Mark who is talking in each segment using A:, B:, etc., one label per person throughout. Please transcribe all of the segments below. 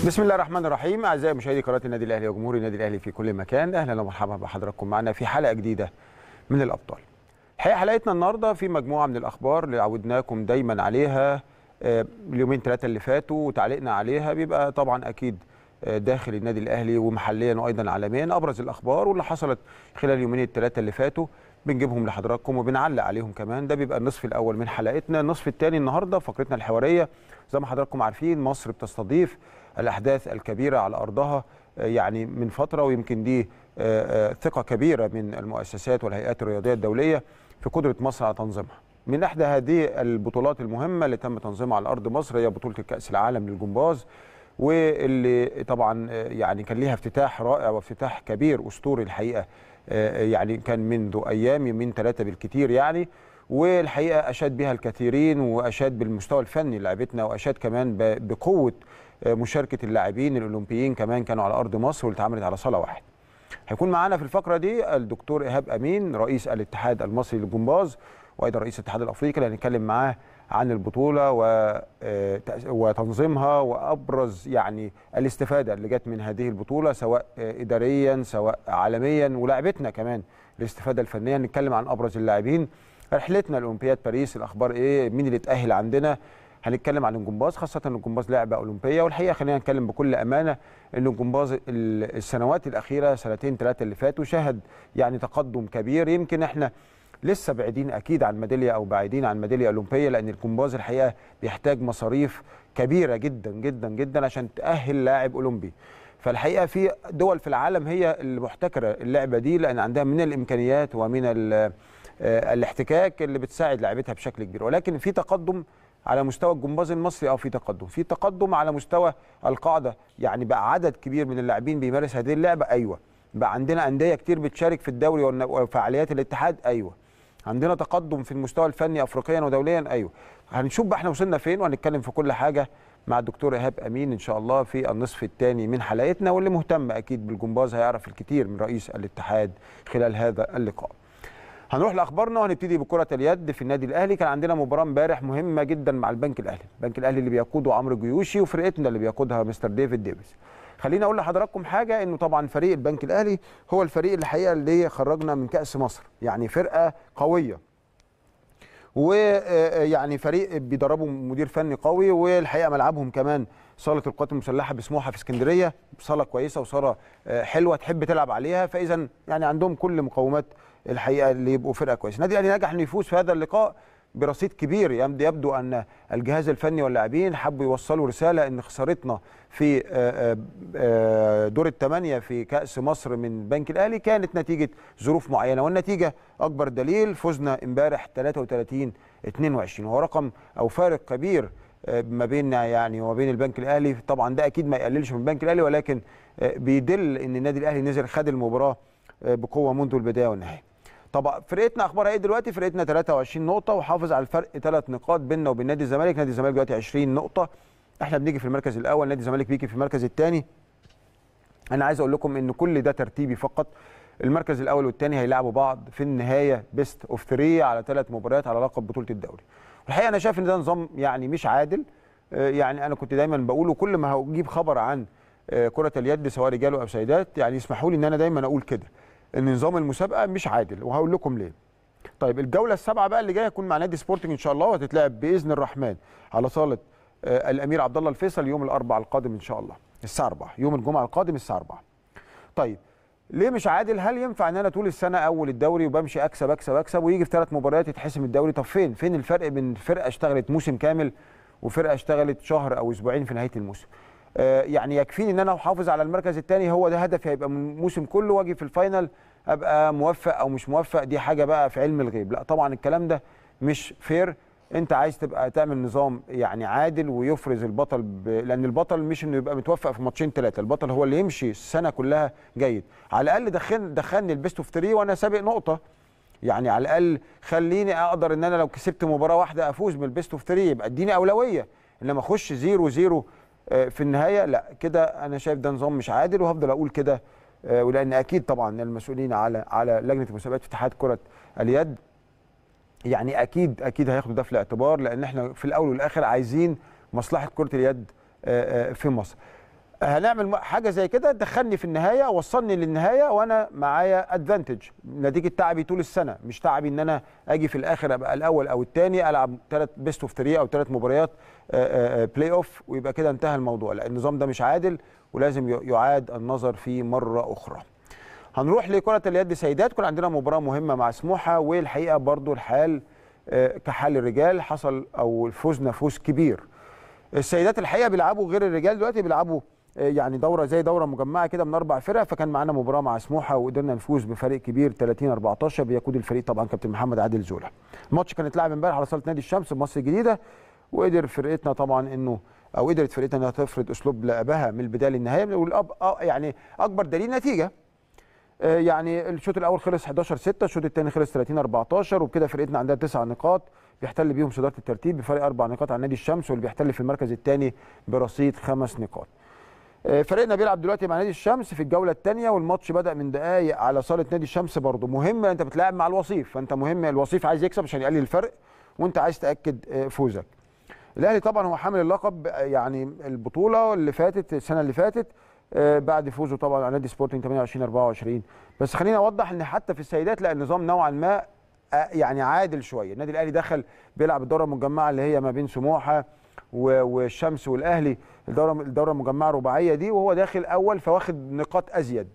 A: بسم الله الرحمن الرحيم اعزائي مشاهدي قناه النادي الاهلي وجمهور النادي الاهلي في كل مكان اهلا ومرحبا بحضراتكم معنا في حلقه جديده من الابطال. الحقيقه حلقتنا النهارده في مجموعه من الاخبار اللي عودناكم دايما عليها آه، اليومين ثلاثه اللي فاتوا وتعليقنا عليها بيبقى طبعا اكيد آه، داخل النادي الاهلي ومحليا وايضا عالميا ابرز الاخبار واللي حصلت خلال اليومين الثلاثه اللي فاتوا بنجيبهم لحضراتكم وبنعلق عليهم كمان ده بيبقى النصف الاول من حلقتنا النصف الثاني النهارده فقرتنا الحواريه زي ما حضراتكم عارفين مصر بتستضيف الاحداث الكبيره على ارضها آه، يعني من فتره ويمكن دي آه، آه، ثقه كبيره من المؤسسات والهيئات الرياضيه الدوليه في قدره مصر على تنظيمها من احدى هذه البطولات المهمه اللي تم تنظيمها على ارض مصر هي بطوله كاس العالم للجمباز واللي طبعا آه، يعني كان ليها افتتاح رائع وافتتاح كبير اسطوري الحقيقه آه، يعني كان منذ ايام يومين ثلاثه بالكثير يعني والحقيقه اشاد بها الكثيرين واشاد بالمستوى الفني لعبتنا واشاد كمان ب- بقوه آه، مشاركه اللاعبين الاولمبيين كمان كانوا على ارض مصر واللي اتعملت على صاله واحد. هيكون معانا في الفقره دي الدكتور ايهاب امين رئيس الاتحاد المصري للجمباز وايضا رئيس الاتحاد الافريقي اللي هنتكلم معاه عن البطوله و- آه، تأس- وتنظيمها وابرز يعني الاستفاده اللي جت من هذه البطوله سواء آه، اداريا سواء عالميا ولاعبتنا كمان الاستفاده الفنيه نتكلم عن ابرز اللاعبين رحلتنا لاولمبياد باريس الاخبار ايه مين اللي اتاهل عندنا هنتكلم عن الجمباز خاصة ان الجمباز لعبة أولمبية والحقيقة خلينا نتكلم بكل أمانة ان الجمباز ال- السنوات الأخيرة سنتين ثلاثة اللي فاتوا شهد يعني تقدم كبير يمكن احنا لسه بعيدين أكيد عن ميدالية أو بعيدين عن ميدالية أولمبية لأن الجمباز الحقيقة بيحتاج مصاريف كبيرة جدا جدا جدا عشان تأهل لاعب أولمبي فالحقيقة في دول في العالم هي المحتكرة اللعبة دي لأن عندها من الإمكانيات ومن ال- آه، الاحتكاك اللي بتساعد لعبتها بشكل كبير ولكن في تقدم على مستوى الجمباز المصري اه في تقدم في تقدم على مستوى القاعده يعني بقى عدد كبير من اللاعبين بيمارس هذه اللعبه ايوه بقى عندنا انديه كتير بتشارك في الدوري والن- وفعاليات الاتحاد ايوه عندنا تقدم في المستوى الفني افريقيا ودوليا ايوه هنشوف بقى احنا وصلنا فين وهنتكلم في كل حاجه مع الدكتور ايهاب امين ان شاء الله في النصف الثاني من حلقتنا واللي مهتم اكيد بالجمباز هيعرف الكثير من رئيس الاتحاد خلال هذا اللقاء هنروح لاخبارنا وهنبتدي بكره اليد في النادي الاهلي كان عندنا مباراه امبارح مهمه جدا مع البنك الاهلي البنك الاهلي اللي بيقوده عمرو جيوشي وفرقتنا اللي بيقودها مستر ديفيد ديفيس خليني اقول لحضراتكم حاجه انه طبعا فريق البنك الاهلي هو الفريق الحقيقه اللي خرجنا من كاس مصر يعني فرقه قويه ويعني فريق بيدربه مدير فني قوي والحقيقه ملعبهم كمان صاله القوات المسلحه بسموحه في اسكندريه صاله كويسه وصاله آه، حلوه تحب تلعب عليها فاذا يعني عندهم كل مقومات الحقيقه اللي يبقوا فرقه كويسه النادي الاهلي نجح انه يفوز في هذا اللقاء برصيد كبير يبدو يبدو ان الجهاز الفني واللاعبين حبوا يوصلوا رساله ان خسارتنا في آه، آه، آه، دور الثمانيه في كاس مصر من بنك الاهلي كانت نتيجه ظروف معينه والنتيجه اكبر دليل فزنا امبارح 33 22 وهو رقم او فارق كبير آه، ما بيننا يعني وما بين البنك الاهلي طبعا ده اكيد ما يقللش من البنك الاهلي ولكن آه، بيدل ان النادي الاهلي نزل خد المباراه آه، بقوه منذ البدايه والنهايه طبعا فرقتنا اخبارها ايه دلوقتي فرقتنا 23 نقطه وحافظ على الفرق ثلاث نقاط بيننا وبين نادي الزمالك نادي الزمالك دلوقتي 20 نقطه احنا بنيجي في المركز الاول نادي الزمالك بيجي في المركز الثاني انا عايز اقول لكم ان كل ده ترتيبي فقط المركز الاول والثاني هيلعبوا بعض في النهايه بيست اوف 3 على ثلاث مباريات على لقب بطوله الدوري والحقيقه انا شايف ان ده نظام يعني مش عادل آه، يعني انا كنت دايما بقوله كل ما هجيب خبر عن آه، كره اليد سواء رجال او سيدات يعني يسمحوا لي ان انا دايما اقول كده ان نظام المسابقه مش عادل وهقول لكم ليه طيب الجوله السابعه بقى اللي جايه هتكون مع نادي سبورتنج ان شاء الله وهتتلعب باذن الرحمن على صاله آه، الامير عبد الله الفيصل يوم الاربعاء القادم ان شاء الله الساعه 4 يوم الجمعه القادم الساعه 4 طيب ليه مش عادل هل ينفع ان انا طول السنه اول الدوري وبمشي اكسب اكسب اكسب ويجي في ثلاث مباريات يتحسم الدوري طب فين فين الفرق بين فرقه اشتغلت موسم كامل وفرقه اشتغلت شهر او اسبوعين في نهايه الموسم آه يعني يكفيني ان انا احافظ على المركز الثاني هو ده هدفي هيبقى من الموسم كله واجي في الفاينل ابقى موفق او مش موفق دي حاجه بقى في علم الغيب لا طبعا الكلام ده مش فير انت عايز تبقى تعمل نظام يعني عادل ويفرز البطل ب... لان البطل مش انه يبقى متوفق في ماتشين ثلاثه البطل هو اللي يمشي السنه كلها جيد على الاقل دخل دخلني البيست اوف 3 وانا سابق نقطه يعني على الاقل خليني اقدر ان انا لو كسبت مباراه واحده افوز من البيست اوف 3 يبقى اديني اولويه انما اخش 0 0 في النهايه لا كده انا شايف ده نظام مش عادل وهفضل اقول كده آه، ولان اكيد طبعا المسؤولين على على لجنه المسابقات في اتحاد كره اليد يعني اكيد اكيد هياخدوا ده في الاعتبار لان احنا في الاول والاخر عايزين مصلحه كره اليد آه، آه، في مصر هنعمل م- حاجه زي كده تدخلني في النهايه وصلني للنهايه وانا معايا ادفانتج نتيجه تعبي طول السنه مش تعبي ان انا اجي في الاخر ابقى الاول او الثاني العب ثلاث بيست اوف 3 او ثلاث مباريات بلاي اوف ويبقى كده انتهى الموضوع لا النظام ده مش عادل ولازم ي- يعاد النظر فيه مره اخرى هنروح لكره اليد سيدات كان عندنا مباراه مهمه مع سموحه والحقيقه برضو الحال آه، كحال الرجال حصل او فوزنا فوز كبير السيدات الحقيقه بيلعبوا غير الرجال دلوقتي بيلعبوا آه، يعني دوره زي دوره مجمعه كده من اربع فرق فكان معانا مباراه مع سموحه وقدرنا نفوز بفريق كبير 30 14 بيقود الفريق طبعا كابتن محمد عادل زولا الماتش كان اتلعب امبارح على صاله نادي الشمس في مصر الجديده وقدر فرقتنا طبعا انه او قدرت فرقتنا انها تفرض اسلوب لعبها من البدايه للنهايه والأب آه، يعني اكبر دليل نتيجه آه، يعني الشوط الاول خلص 11 6 الشوط الثاني خلص 30 14 وبكده فرقتنا عندها تسع نقاط بيحتل بيهم صداره الترتيب بفرق اربع نقاط عن نادي الشمس واللي بيحتل في المركز الثاني برصيد خمس نقاط. آه، فريقنا بيلعب دلوقتي مع نادي الشمس في الجوله الثانيه والماتش بدا من دقائق على صاله نادي الشمس برضه مهم انت بتلاعب مع الوصيف فانت مهم الوصيف عايز يكسب عشان يقلل الفرق وانت عايز تاكد آه، فوزك. الاهلي طبعا هو حامل اللقب آه، يعني البطوله اللي فاتت السنه اللي فاتت آه، بعد فوزه طبعا على نادي سبورتنج 28 24 بس خليني اوضح ان حتى في السيدات لا النظام نوعا ما آه، يعني عادل شويه النادي الاهلي دخل بيلعب الدوره المجمعه اللي هي ما بين سموحه و- والشمس والاهلي الدوره الدوره المجمعه الرباعيه دي وهو داخل اول فواخد نقاط ازيد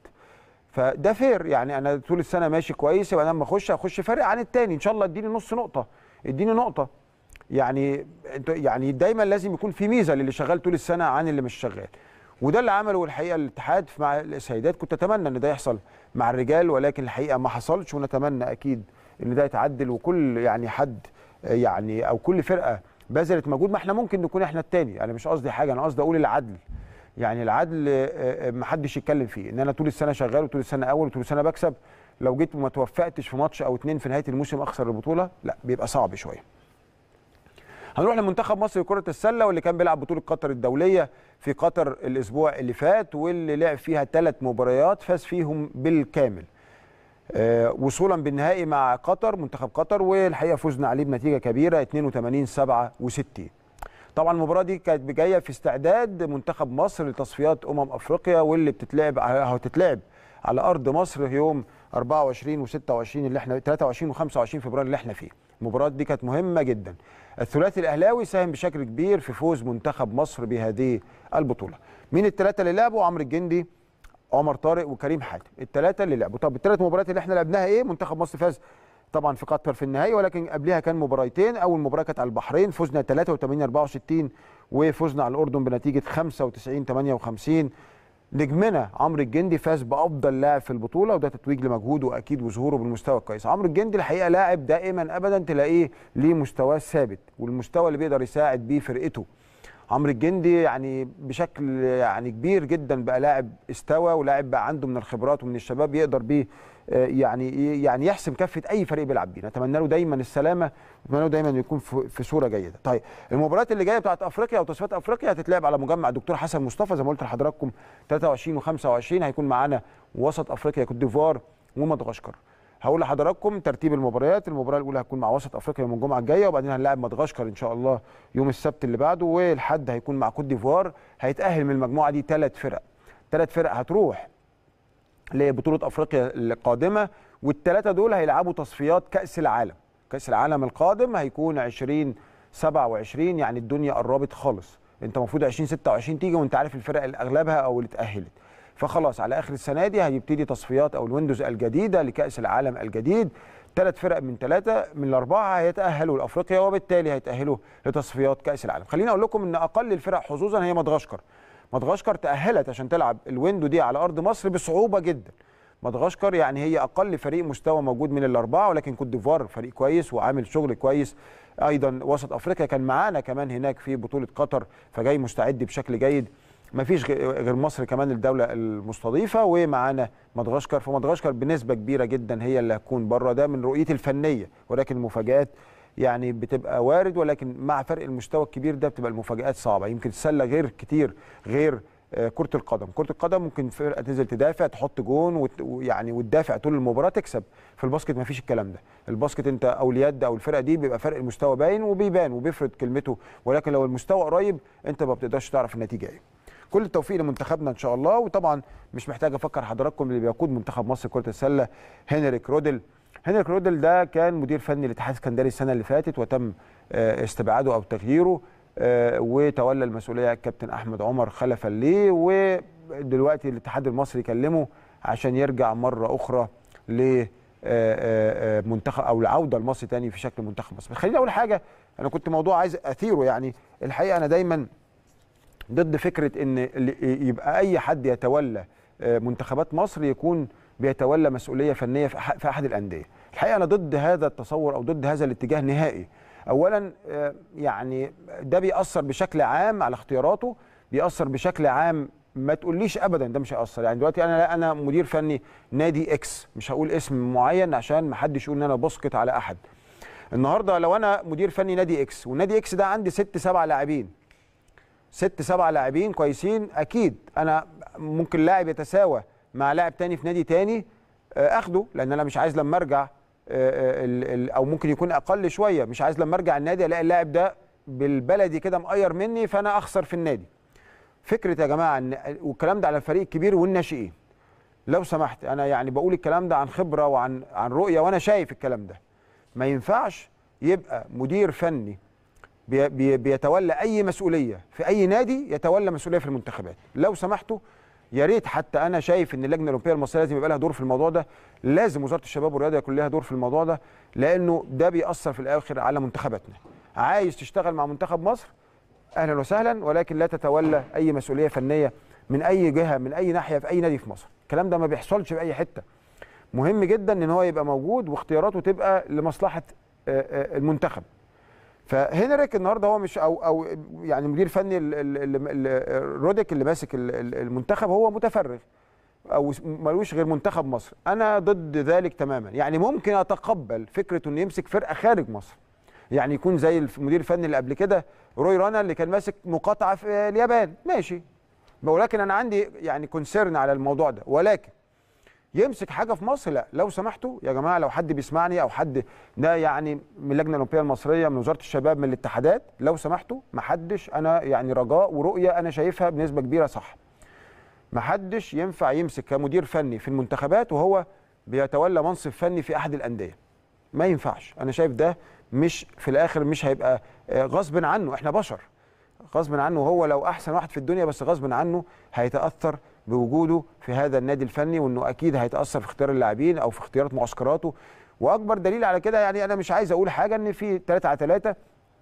A: فده فير يعني انا طول السنه ماشي كويس يبقى انا لما اخش اخش فارق عن التاني ان شاء الله اديني نص نقطه اديني نقطه يعني انت- يعني دايما لازم يكون في ميزه للي شغال طول السنه عن اللي مش شغال وده اللي عمله الحقيقه الاتحاد مع السيدات كنت اتمنى ان ده يحصل مع الرجال ولكن الحقيقه ما حصلش ونتمنى اكيد ان ده يتعدل وكل يعني حد آه، يعني او كل فرقه بذلت مجهود ما احنا ممكن نكون احنا التاني انا مش قصدي حاجه انا قصدي اقول العدل يعني العدل آه، آه، ما حدش يتكلم فيه ان انا طول السنه شغال وطول السنه اول وطول السنه بكسب لو جيت وما توفقتش في ماتش او اتنين في نهايه الموسم اخسر البطوله لا بيبقى صعب شويه هنروح لمنتخب مصر لكرة السلة واللي كان بيلعب بطولة قطر الدولية في قطر الأسبوع اللي فات واللي لعب فيها ثلاث مباريات فاز فيهم بالكامل. آه وصولا بالنهائي مع قطر منتخب قطر والحقيقة فزنا عليه بنتيجة كبيرة 82 67. طبعا المباراة دي كانت جاية في استعداد منتخب مصر لتصفيات أمم أفريقيا واللي بتتلعب هتتلعب على أرض مصر يوم 24 و26 اللي احنا 23 و25 فبراير اللي احنا فيه. المباراة دي كانت مهمة جدا. الثلاثي الاهلاوي ساهم بشكل كبير في فوز منتخب مصر بهذه البطوله مين الثلاثه اللي لعبوا عمرو الجندي عمر طارق وكريم حاتم الثلاثه اللي لعبوا طب الثلاث مباريات اللي احنا لعبناها ايه منتخب مصر فاز طبعا في قطر في النهائي ولكن قبلها كان مباراتين اول مباراه كانت على البحرين فزنا 83 64 وفزنا على الاردن بنتيجه 95 58 نجمنا عمرو الجندي فاز بافضل لاعب في البطوله وده تتويج لمجهوده اكيد وظهوره بالمستوى الكويس عمرو الجندي الحقيقه لاعب دائما ابدا تلاقيه ليه مستواه ثابت والمستوى اللي بيقدر يساعد بيه فرقته عمرو الجندي يعني بشكل يعني كبير جدا بقى لاعب استوى ولاعب بقى عنده من الخبرات ومن الشباب يقدر بيه آه، يعني يعني يحسم كفه اي فريق بيلعب بيه نتمنى له دايما السلامه نتمنى له دايما يكون في في صوره جيده طيب المباريات اللي جايه بتاعت افريقيا او تصفيات افريقيا هتتلعب على مجمع دكتور حسن مصطفى زي ما قلت لحضراتكم 23 و25 هيكون معانا وسط افريقيا كوت ديفوار ومدغشقر هقول لحضراتكم ترتيب المباريات المباراه الاولى هتكون مع وسط افريقيا يوم الجمعه الجايه وبعدين هنلاعب مدغشقر ان شاء الله يوم السبت اللي بعده والحد هيكون مع كوت ديفوار هيتاهل من المجموعه دي ثلاث فرق ثلاث فرق هتروح لبطوله افريقيا القادمه والثلاثه دول هيلعبوا تصفيات كاس العالم كاس العالم القادم هيكون 20 27 يعني الدنيا قربت خالص انت المفروض 20 26 تيجي وانت عارف الفرق اللي اغلبها او اللي اتاهلت فخلاص على اخر السنه دي هيبتدي تصفيات او الويندوز الجديده لكاس العالم الجديد ثلاث فرق من ثلاثه من الاربعه هيتاهلوا لافريقيا وبالتالي هيتاهلوا لتصفيات كاس العالم خليني اقول لكم ان اقل الفرق حظوظا هي مدغشقر مدغشقر تاهلت عشان تلعب الويندو دي على ارض مصر بصعوبه جدا مدغشقر يعني هي اقل فريق مستوى موجود من الاربعه ولكن كوت ديفوار فريق كويس وعامل شغل كويس ايضا وسط افريقيا كان معانا كمان هناك في بطوله قطر فجاي مستعد بشكل جيد ما فيش غير مصر كمان الدوله المستضيفه ومعانا مدغشقر فمدغشقر بنسبه كبيره جدا هي اللي هتكون بره ده من رؤيتي الفنيه ولكن المفاجات يعني بتبقى وارد ولكن مع فرق المستوى الكبير ده بتبقى المفاجات صعبه يمكن السله غير كتير غير آه، كره القدم كره القدم ممكن فرقه تنزل تدافع تحط جون وت- ويعني وتدافع طول المباراه تكسب في الباسكت ما فيش الكلام ده الباسكت انت او اليد او الفرقه دي بيبقى فرق المستوى باين وبيبان وبيفرض كلمته ولكن لو المستوى قريب انت ما بتقدرش تعرف النتيجه ايه كل التوفيق لمنتخبنا ان شاء الله وطبعا مش محتاج افكر حضراتكم اللي بيقود منتخب مصر كره السله هنريك رودل هنريك رودل ده كان مدير فني للاتحاد السكندري السنه اللي فاتت وتم آه، استبعاده او تغييره آه، وتولى المسؤوليه الكابتن احمد عمر خلفا ليه ودلوقتي الاتحاد المصري كلمه عشان يرجع مره اخرى ل آه، منتخب او العوده المصري تاني في شكل منتخب مصر بس خليني اقول حاجه انا كنت موضوع عايز اثيره يعني الحقيقه انا دايما ضد فكره ان ال- يبقى اي حد يتولى آه، منتخبات مصر يكون بيتولى مسؤوليه فنيه في أح- في احد الانديه الحقيقه انا ضد هذا التصور او ضد هذا الاتجاه نهائي اولا آه، يعني ده بيأثر بشكل عام على اختياراته بيأثر بشكل عام ما تقوليش ابدا ده مش هيأثر يعني دلوقتي انا لا انا مدير فني نادي اكس مش هقول اسم معين عشان ما حدش يقول ان انا بسقط على احد النهارده لو انا مدير فني نادي اكس والنادي اكس ده عندي ست سبع لاعبين ست سبع لاعبين كويسين اكيد انا ممكن لاعب يتساوى مع لاعب تاني في نادي تاني آه، اخده لان انا مش عايز لما ارجع آه، آه، ال- ال- او ممكن يكون اقل شويه مش عايز لما ارجع النادي الاقي اللاعب ده بالبلدي كده مقير مني فانا اخسر في النادي فكره يا جماعه ان والكلام ده على الفريق الكبير والناشئين لو سمحت انا يعني بقول الكلام ده عن خبره وعن عن رؤيه وانا شايف الكلام ده ما ينفعش يبقى مدير فني بي بي بيتولى اي مسؤوليه في اي نادي يتولى مسؤوليه في المنتخبات لو سمحتوا يا ريت حتى انا شايف ان اللجنه الاولمبيه المصريه لازم يبقى لها دور في الموضوع ده لازم وزاره الشباب والرياضه يكون لها دور في الموضوع ده لانه ده بيأثر في الاخر على منتخباتنا عايز تشتغل مع منتخب مصر اهلا وسهلا ولكن لا تتولى اي مسؤوليه فنيه من اي جهه من اي ناحيه في اي نادي في مصر الكلام ده ما بيحصلش في اي حته مهم جدا ان هو يبقى موجود واختياراته تبقى لمصلحه آه، آه، المنتخب فهنريك النهارده هو مش او او يعني مدير فني ال- ال- ال- ال- روديك اللي ماسك ال- ال- المنتخب هو متفرغ او ملوش غير منتخب مصر انا ضد ذلك تماما يعني ممكن اتقبل فكره انه يمسك فرقه خارج مصر يعني يكون زي المدير الفني اللي قبل كده روي رانا اللي كان ماسك مقاطعه في اليابان ماشي ولكن انا عندي يعني كونسيرن على الموضوع ده ولكن يمسك حاجه في مصر لا لو سمحتوا يا جماعه لو حد بيسمعني او حد ده يعني من اللجنه الاولمبيه المصريه من وزاره الشباب من الاتحادات لو سمحتوا ما حدش انا يعني رجاء ورؤيه انا شايفها بنسبه كبيره صح ما حدش ينفع يمسك كمدير فني في المنتخبات وهو بيتولى منصب فني في احد الانديه ما ينفعش انا شايف ده مش في الاخر مش هيبقى آه، غصب عنه احنا بشر غصب عنه هو لو احسن واحد في الدنيا بس غصب عنه هيتاثر بوجوده في هذا النادي الفني وانه اكيد هيتاثر في اختيار اللاعبين او في اختيارات معسكراته واكبر دليل على كده يعني انا مش عايز اقول حاجه ان في 3 على 3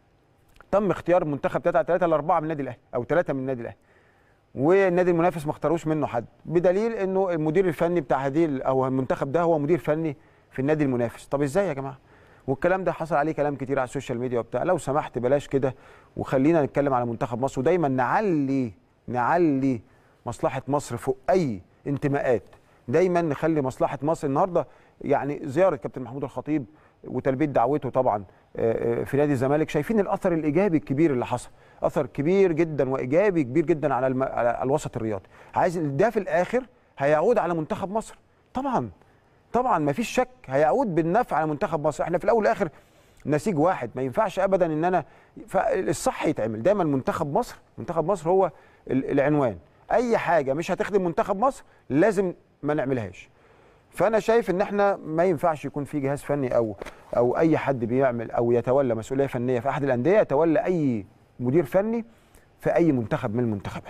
A: تم اختيار منتخب 3 على 3 لاربعه من النادي الاهلي او ثلاثه من النادي الاهلي والنادي المنافس ما اختاروش منه حد بدليل انه المدير الفني بتاع هذه ال- او المنتخب ده هو مدير فني في النادي المنافس طب ازاي يا جماعه والكلام ده حصل عليه كلام كتير على السوشيال ميديا وبتاع لو سمحت بلاش كده وخلينا نتكلم على منتخب مصر ودايما نعلي نعلي مصلحه مصر فوق اي انتماءات دايما نخلي مصلحه مصر النهارده يعني زياره كابتن محمود الخطيب وتلبيه دعوته طبعا آه، آه، في نادي الزمالك شايفين الاثر الايجابي الكبير اللي حصل اثر كبير جدا وايجابي كبير جدا على الم... على الوسط الرياضي عايز ده في الاخر هيعود على منتخب مصر طبعا طبعا ما فيش شك هيعود بالنفع على منتخب مصر احنا في الاول والاخر نسيج واحد ما ينفعش ابدا ان انا فالصح يتعمل دايما منتخب مصر منتخب مصر هو ال- العنوان اي حاجه مش هتخدم منتخب مصر لازم ما نعملهاش فانا شايف ان احنا ما ينفعش يكون في جهاز فني او او اي حد بيعمل او يتولى مسؤوليه فنيه في احد الانديه يتولى اي مدير فني في اي منتخب من المنتخبات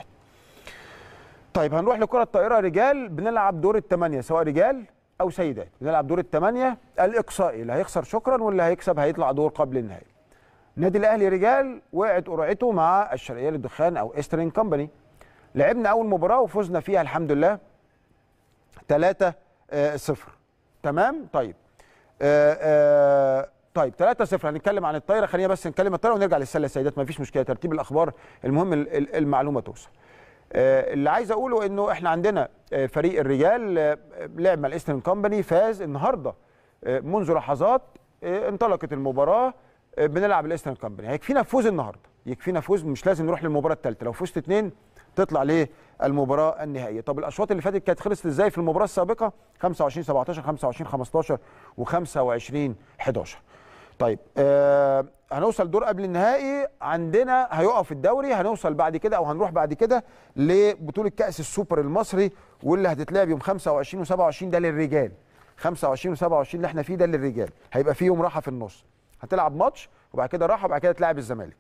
A: طيب هنروح لكره الطائره رجال بنلعب دور الثمانيه سواء رجال او سيدات بنلعب دور الثمانيه الاقصائي اللي هيخسر شكرا واللي هيكسب هيطلع دور قبل النهائي نادي الاهلي رجال وقعت قرعته مع الشرقيه للدخان او استرين كومباني لعبنا اول مباراه وفزنا فيها الحمد لله 3 0 تمام طيب آه، آه، طيب 3 0 هنتكلم عن الطايره خلينا بس نتكلم الطايره ونرجع للسله السيدات ما فيش مشكله ترتيب الاخبار المهم ال- ال- المعلومه توصل آه، اللي عايز اقوله انه احنا عندنا آه، فريق الرجال آه، لعب مع الايسترن كومباني فاز النهارده آه، منذ لحظات آه، انطلقت المباراه آه، بنلعب الايسترن كومباني هيكفينا فوز النهارده يكفينا فوز مش لازم نروح للمباراه الثالثه لو فزت اثنين تطلع للمباراه النهائيه طب الاشواط اللي فاتت كانت خلصت ازاي في المباراه السابقه 25 17 25 15 و25 11 طيب آه هنوصل دور قبل النهائي عندنا هيقف الدوري هنوصل بعد كده او هنروح بعد كده لبطوله كاس السوبر المصري واللي هتتلعب يوم 25 و27 ده للرجال 25 و27 اللي احنا فيه ده للرجال هيبقى فيه يوم راحه في النص هتلعب ماتش وبعد كده راحه وبعد كده تلعب الزمالك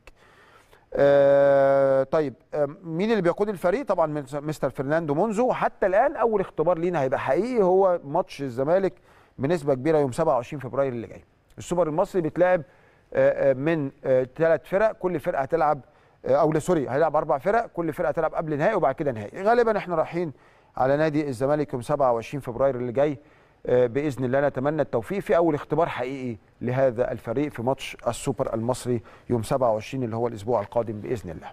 A: آه طيب آه مين اللي بيقود الفريق طبعا من- مستر فرناندو مونزو حتى الان اول اختبار لينا هيبقى حقيقي هو ماتش الزمالك بنسبه كبيره يوم 27 فبراير اللي جاي السوبر المصري بيتلعب آه، آه، من ثلاث فرق كل فرقه هتلعب آه، او لا سوري هيلعب اربع فرق كل فرقه هتلعب قبل نهائي وبعد كده نهائي غالبا احنا رايحين على نادي الزمالك يوم 27 فبراير اللي جاي آه، باذن الله نتمنى التوفيق في اول اختبار حقيقي لهذا الفريق في ماتش السوبر المصري يوم 27 اللي هو الاسبوع القادم باذن الله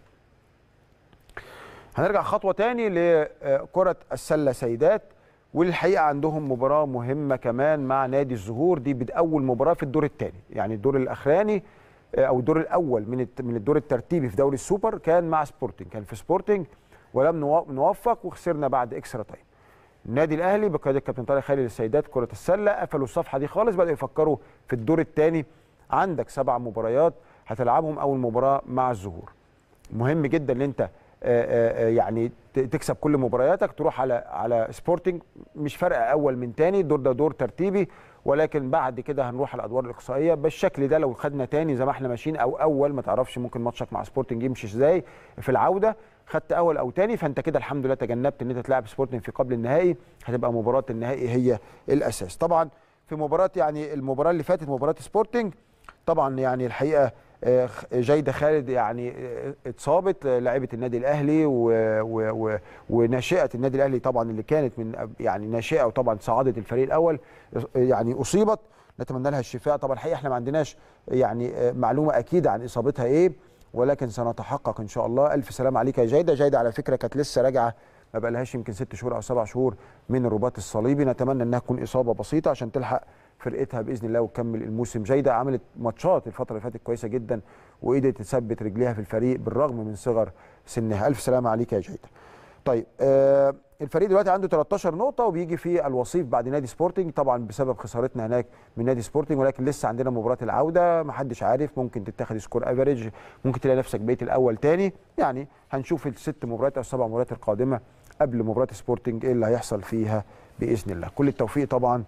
A: هنرجع خطوه تاني لكره السله سيدات والحقيقه عندهم مباراه مهمه كمان مع نادي الزهور دي بد- اول مباراه في الدور الثاني يعني الدور الاخراني آه، او الدور الاول من الت- من الدور الترتيبي في دوري السوبر كان مع سبورتنج كان في سبورتنج ولم نوا- نوفق وخسرنا بعد اكسترا تايم النادي الاهلي بقياده الكابتن طارق خالد للسيدات كره السله قفلوا الصفحه دي خالص بداوا يفكروا في الدور الثاني عندك سبع مباريات هتلعبهم اول مباراه مع الزهور مهم جدا ان انت آه، آه، آه، يعني ت- تكسب كل مبارياتك تروح على على سبورتنج مش فرق اول من تاني الدور ده دور ترتيبي ولكن بعد كده هنروح على الادوار الاقصائيه بالشكل ده لو خدنا تاني زي ما احنا ماشيين او اول ما تعرفش ممكن ماتشك مع سبورتنج يمشي ازاي في العوده خدت اول او تاني فانت كده الحمد لله تجنبت ان انت تلعب سبورتنج في قبل النهائي هتبقى مباراه النهائي هي الاساس طبعا في مباراه يعني المباراه اللي فاتت مباراه سبورتنج طبعا يعني الحقيقه آه، خ- جيده خالد يعني آه، اتصابت آه، لاعبه النادي الاهلي و... و... و... وناشئه النادي الاهلي طبعا اللي كانت من أب- يعني ناشئه وطبعا صعدت الفريق الاول آه، يعني اصيبت نتمنى لها الشفاء طبعا الحقيقه احنا ما عندناش يعني آه، معلومه اكيده عن اصابتها ايه ولكن سنتحقق ان شاء الله الف سلام عليك يا جيده جيده على فكره كانت لسه راجعه ما بقالهاش يمكن ست شهور او سبع شهور من الرباط الصليبي نتمنى انها تكون اصابه بسيطه عشان تلحق فرقتها باذن الله وتكمل الموسم جيده عملت ماتشات الفتره اللي فاتت كويسه جدا وقدرت تثبت رجليها في الفريق بالرغم من صغر سنها الف سلامه عليك يا جيده طيب آه الفريق دلوقتي عنده 13 نقطة وبيجي في الوصيف بعد نادي سبورتنج طبعا بسبب خسارتنا هناك من نادي سبورتنج ولكن لسه عندنا مباراة العودة محدش عارف ممكن تتاخد سكور افريج ممكن تلاقي نفسك بقيت الأول تاني يعني هنشوف الست مباريات أو السبع مباريات القادمة قبل مباراة سبورتنج ايه اللي هيحصل فيها بإذن الله كل التوفيق طبعا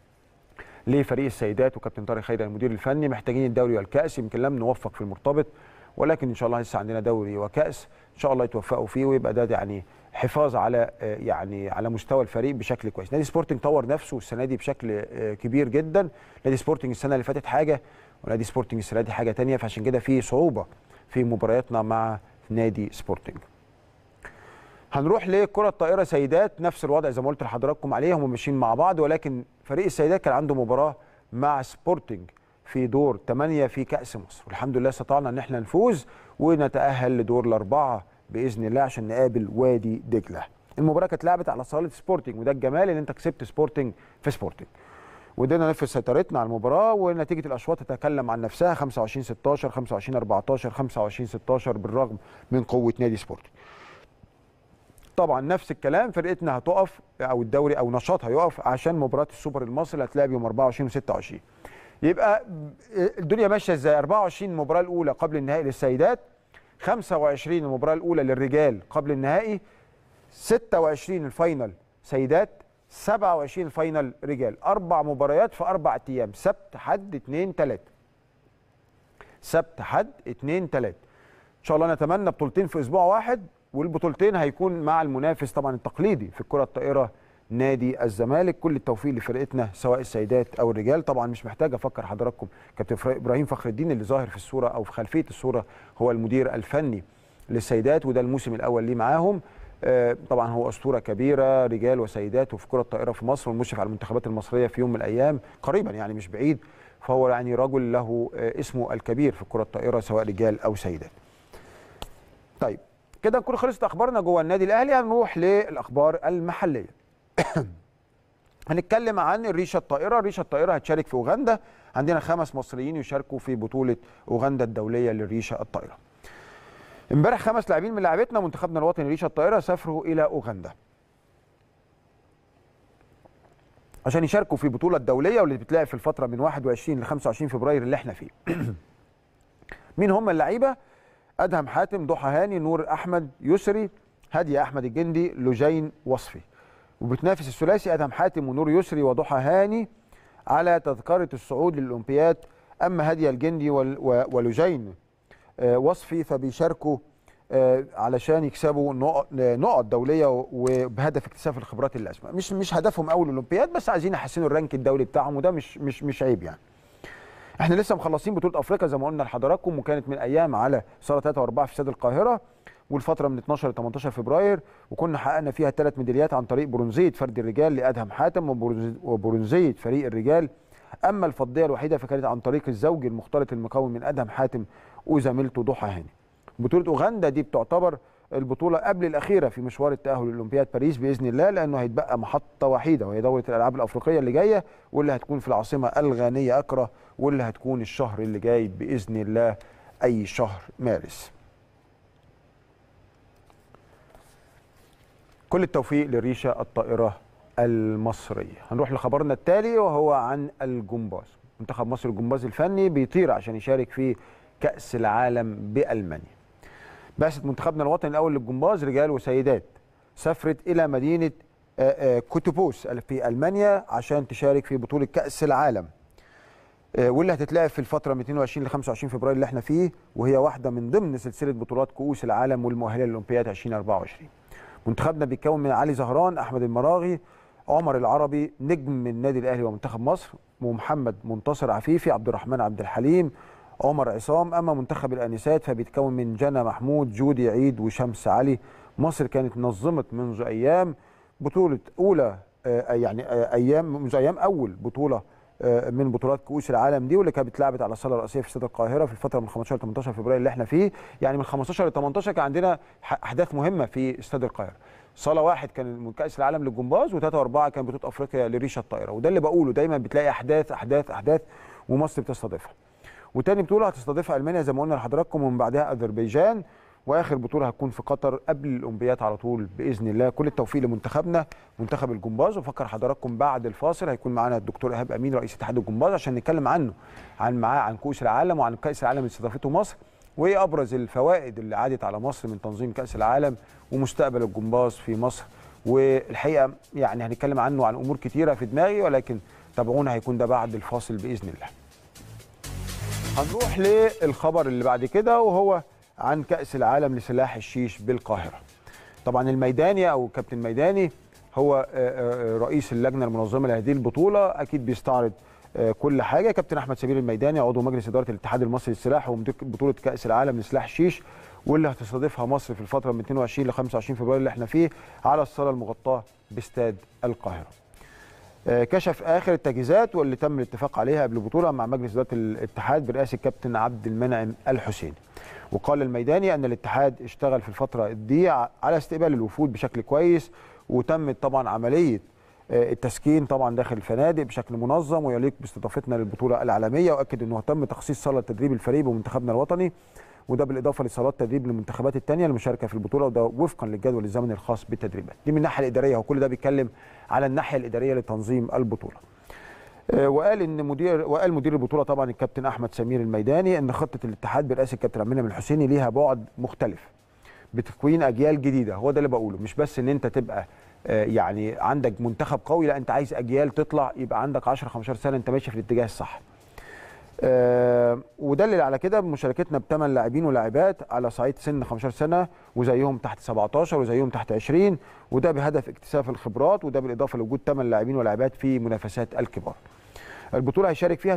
A: لفريق السيدات وكابتن طارق خيري المدير الفني محتاجين الدوري والكاس يمكن لم نوفق في المرتبط ولكن ان شاء الله لسه عندنا دوري وكاس ان شاء الله يتوفقوا فيه ويبقى ده يعني حفاظ على آه، يعني على مستوى الفريق بشكل كويس نادي سبورتنج طور نفسه السنه دي بشكل آه، كبير جدا نادي سبورتنج السنه اللي فاتت حاجه ونادي سبورتنج السنه دي حاجه تانية فعشان كده في صعوبه في مبارياتنا مع نادي سبورتنج هنروح لكرة الطائرة سيدات نفس الوضع زي ما قلت لحضراتكم عليه هم ماشيين مع بعض ولكن فريق السيدات كان عنده مباراة مع سبورتنج في دور 8 في كأس مصر والحمد لله استطعنا ان احنا نفوز ونتأهل لدور الأربعة بإذن الله عشان نقابل وادي دجلة المباراة كانت لعبت على صالة سبورتنج وده الجمال ان انت كسبت سبورتنج في سبورتنج وقدرنا ننفذ سيطرتنا على المباراه ونتيجه الاشواط تتكلم عن نفسها 25 16 25 14 25 16 بالرغم من قوه نادي سبورتنج طبعا نفس الكلام فرقتنا هتقف او الدوري او نشاطها هيقف عشان مباراه السوبر المصري اللي هتلعب يوم 24 و26 يبقى الدنيا ماشيه ازاي 24 المباراه الاولى قبل النهائي للسيدات 25 المباراه الاولى للرجال قبل النهائي 26 الفاينل سيدات 27 الفاينل رجال اربع مباريات في اربع ايام سبت حد اثنين ثلاثه سبت حد اثنين ثلاثه ان شاء الله نتمنى بطولتين في اسبوع واحد والبطولتين هيكون مع المنافس طبعا التقليدي في الكره الطائره نادي الزمالك كل التوفيق لفرقتنا سواء السيدات او الرجال طبعا مش محتاج افكر حضراتكم كابتن فر- ابراهيم فخر الدين اللي ظاهر في الصوره او في خلفيه الصوره هو المدير الفني للسيدات وده الموسم الاول ليه معاهم آه، طبعا هو اسطوره كبيره رجال وسيدات وفي كره الطائره في مصر والمشرف على المنتخبات المصريه في يوم من الايام قريبا يعني مش بعيد فهو يعني رجل له آه، اسمه الكبير في الكره الطائره سواء رجال او سيدات طيب كده نكون خلصت اخبارنا جوه النادي الاهلي هنروح للاخبار المحليه هنتكلم عن الريشه الطائره الريشه الطائره هتشارك في اوغندا عندنا خمس مصريين يشاركوا في بطوله اوغندا الدوليه للريشه الطائره امبارح خمس لاعبين من لاعبتنا منتخبنا الوطني ريشه الطائره سافروا الى اوغندا عشان يشاركوا في بطوله دوليه واللي بتلعب في الفتره من 21 ل 25 فبراير اللي احنا فيه مين هم اللعيبه ادهم حاتم ضحى هاني نور احمد يسري هاديه احمد الجندي لجين وصفي وبتنافس الثلاثي ادهم حاتم ونور يسري وضحى هاني على تذكره الصعود للاولمبياد اما هاديه الجندي وال- و- ولجين آه، وصفي فبيشاركوا آه، علشان يكسبوا نقط نقط دوليه و- وبهدف اكتساب الخبرات اللازمه مش مش هدفهم اول الاولمبياد بس عايزين يحسنوا الرانك الدولي بتاعهم وده مش مش مش عيب يعني احنا لسه مخلصين بطوله افريقيا زي ما قلنا لحضراتكم وكانت من ايام على صاله 3 و4 في استاد القاهره والفتره من 12 ل 18 فبراير وكنا حققنا فيها ثلاث ميداليات عن طريق برونزيه فرد الرجال لادهم حاتم وبرونز- وبرونزيه فريق الرجال اما الفضيه الوحيده فكانت عن طريق الزوج المختلط المكون من ادهم حاتم وزميلته ضحى هاني بطوله اوغندا دي بتعتبر البطوله قبل الاخيره في مشوار التاهل لاولمبياد باريس باذن الله لانه هيتبقى محطه وحيده وهي دوره الالعاب الافريقيه اللي جايه واللي هتكون في العاصمه الغانيه اكرا واللي هتكون الشهر اللي جاي باذن الله اي شهر مارس كل التوفيق لريشه الطائره المصريه هنروح لخبرنا التالي وهو عن الجمباز منتخب مصر الجمباز الفني بيطير عشان يشارك في كاس العالم بالمانيا بعثه منتخبنا الوطني الاول للجمباز رجال وسيدات سافرت الى مدينه آه، آه، كوتوبوس في المانيا عشان تشارك في بطوله كاس العالم آه، واللي هتتلعب في الفتره من 22 ل 25 فبراير اللي احنا فيه وهي واحده من ضمن سلسله بطولات كؤوس العالم والمؤهله للاولمبياد 2024 منتخبنا بيتكون من علي زهران احمد المراغي عمر العربي نجم النادي الاهلي ومنتخب مصر ومحمد منتصر عفيفي عبد الرحمن عبد الحليم عمر عصام اما منتخب الانسات فبيتكون من جنى محمود جودي عيد وشمس علي مصر كانت نظمت منذ ايام بطوله اولى آه، يعني آه، ايام منذ ايام اول بطوله آه، من بطولات كؤوس العالم دي واللي كانت اتلعبت على الصاله الرئيسيه في استاد القاهره في الفتره من 15 ل 18 فبراير اللي احنا فيه يعني من 15 ل 18 كان عندنا ح- احداث مهمه في استاد القاهره صاله واحد كان من كاس العالم للجمباز وثلاثه واربعه كان بطوله افريقيا لريشه الطائره وده اللي بقوله دايما بتلاقي احداث احداث احداث ومصر بتستضيفها وتاني بطوله هتستضيفها المانيا زي ما قلنا لحضراتكم ومن بعدها اذربيجان واخر بطوله هتكون في قطر قبل الاولمبياد على طول باذن الله كل التوفيق لمنتخبنا منتخب الجمباز وفكر حضراتكم بعد الفاصل هيكون معانا الدكتور ايهاب امين رئيس اتحاد الجمباز عشان نتكلم عنه عن معاه عن كؤوس العالم وعن كاس العالم اللي استضافته مصر وايه ابرز الفوائد اللي عادت على مصر من تنظيم كاس العالم ومستقبل الجمباز في مصر والحقيقه يعني هنتكلم عنه عن امور كتيره في دماغي ولكن تابعونا هيكون ده بعد الفاصل باذن الله هنروح للخبر اللي بعد كده وهو عن كأس العالم لسلاح الشيش بالقاهرة طبعا الميداني أو كابتن ميداني هو آه، آه، رئيس اللجنة المنظمة لهذه البطولة أكيد بيستعرض آه، كل حاجة كابتن أحمد سمير الميداني عضو مجلس إدارة الاتحاد المصري للسلاح ومدير بطولة كأس العالم لسلاح الشيش واللي هتستضيفها مصر في الفترة من 22 ل 25 فبراير اللي احنا فيه على الصالة المغطاة باستاد القاهرة آه، كشف اخر التجهيزات واللي تم الاتفاق عليها قبل البطوله مع مجلس اداره الاتحاد برئاسه الكابتن عبد المنعم الحسيني وقال الميداني ان الاتحاد اشتغل في الفتره دي ع- على استقبال الوفود بشكل كويس وتمت طبعا عمليه آه، التسكين طبعا داخل الفنادق بشكل منظم ويليق باستضافتنا للبطوله العالميه واكد انه تم تخصيص صاله تدريب الفريق بمنتخبنا الوطني وده بالاضافه لصالات تدريب للمنتخبات الثانيه المشاركه في البطوله وده وفقا للجدول الزمني الخاص بالتدريبات دي من الناحيه الاداريه وكل ده بيتكلم على الناحيه الاداريه لتنظيم البطوله آه، وقال ان مدير وقال مدير البطوله طبعا الكابتن احمد سمير الميداني ان خطه الاتحاد برئاسه الكابتن عبد المنعم الحسيني ليها بعد مختلف بتكوين اجيال جديده هو ده اللي بقوله مش بس ان انت تبقى آه، يعني عندك منتخب قوي لا انت عايز اجيال تطلع يبقى عندك 10 15 سنه انت ماشي في الاتجاه الصح آه، ودلل على كده بمشاركتنا بثمان لاعبين ولاعبات على صعيد سن 15 سنه وزيهم تحت 17 وزيهم تحت 20 وده بهدف اكتساب الخبرات وده بالاضافه لوجود ثمان لاعبين ولاعبات في منافسات الكبار. البطوله هيشارك فيها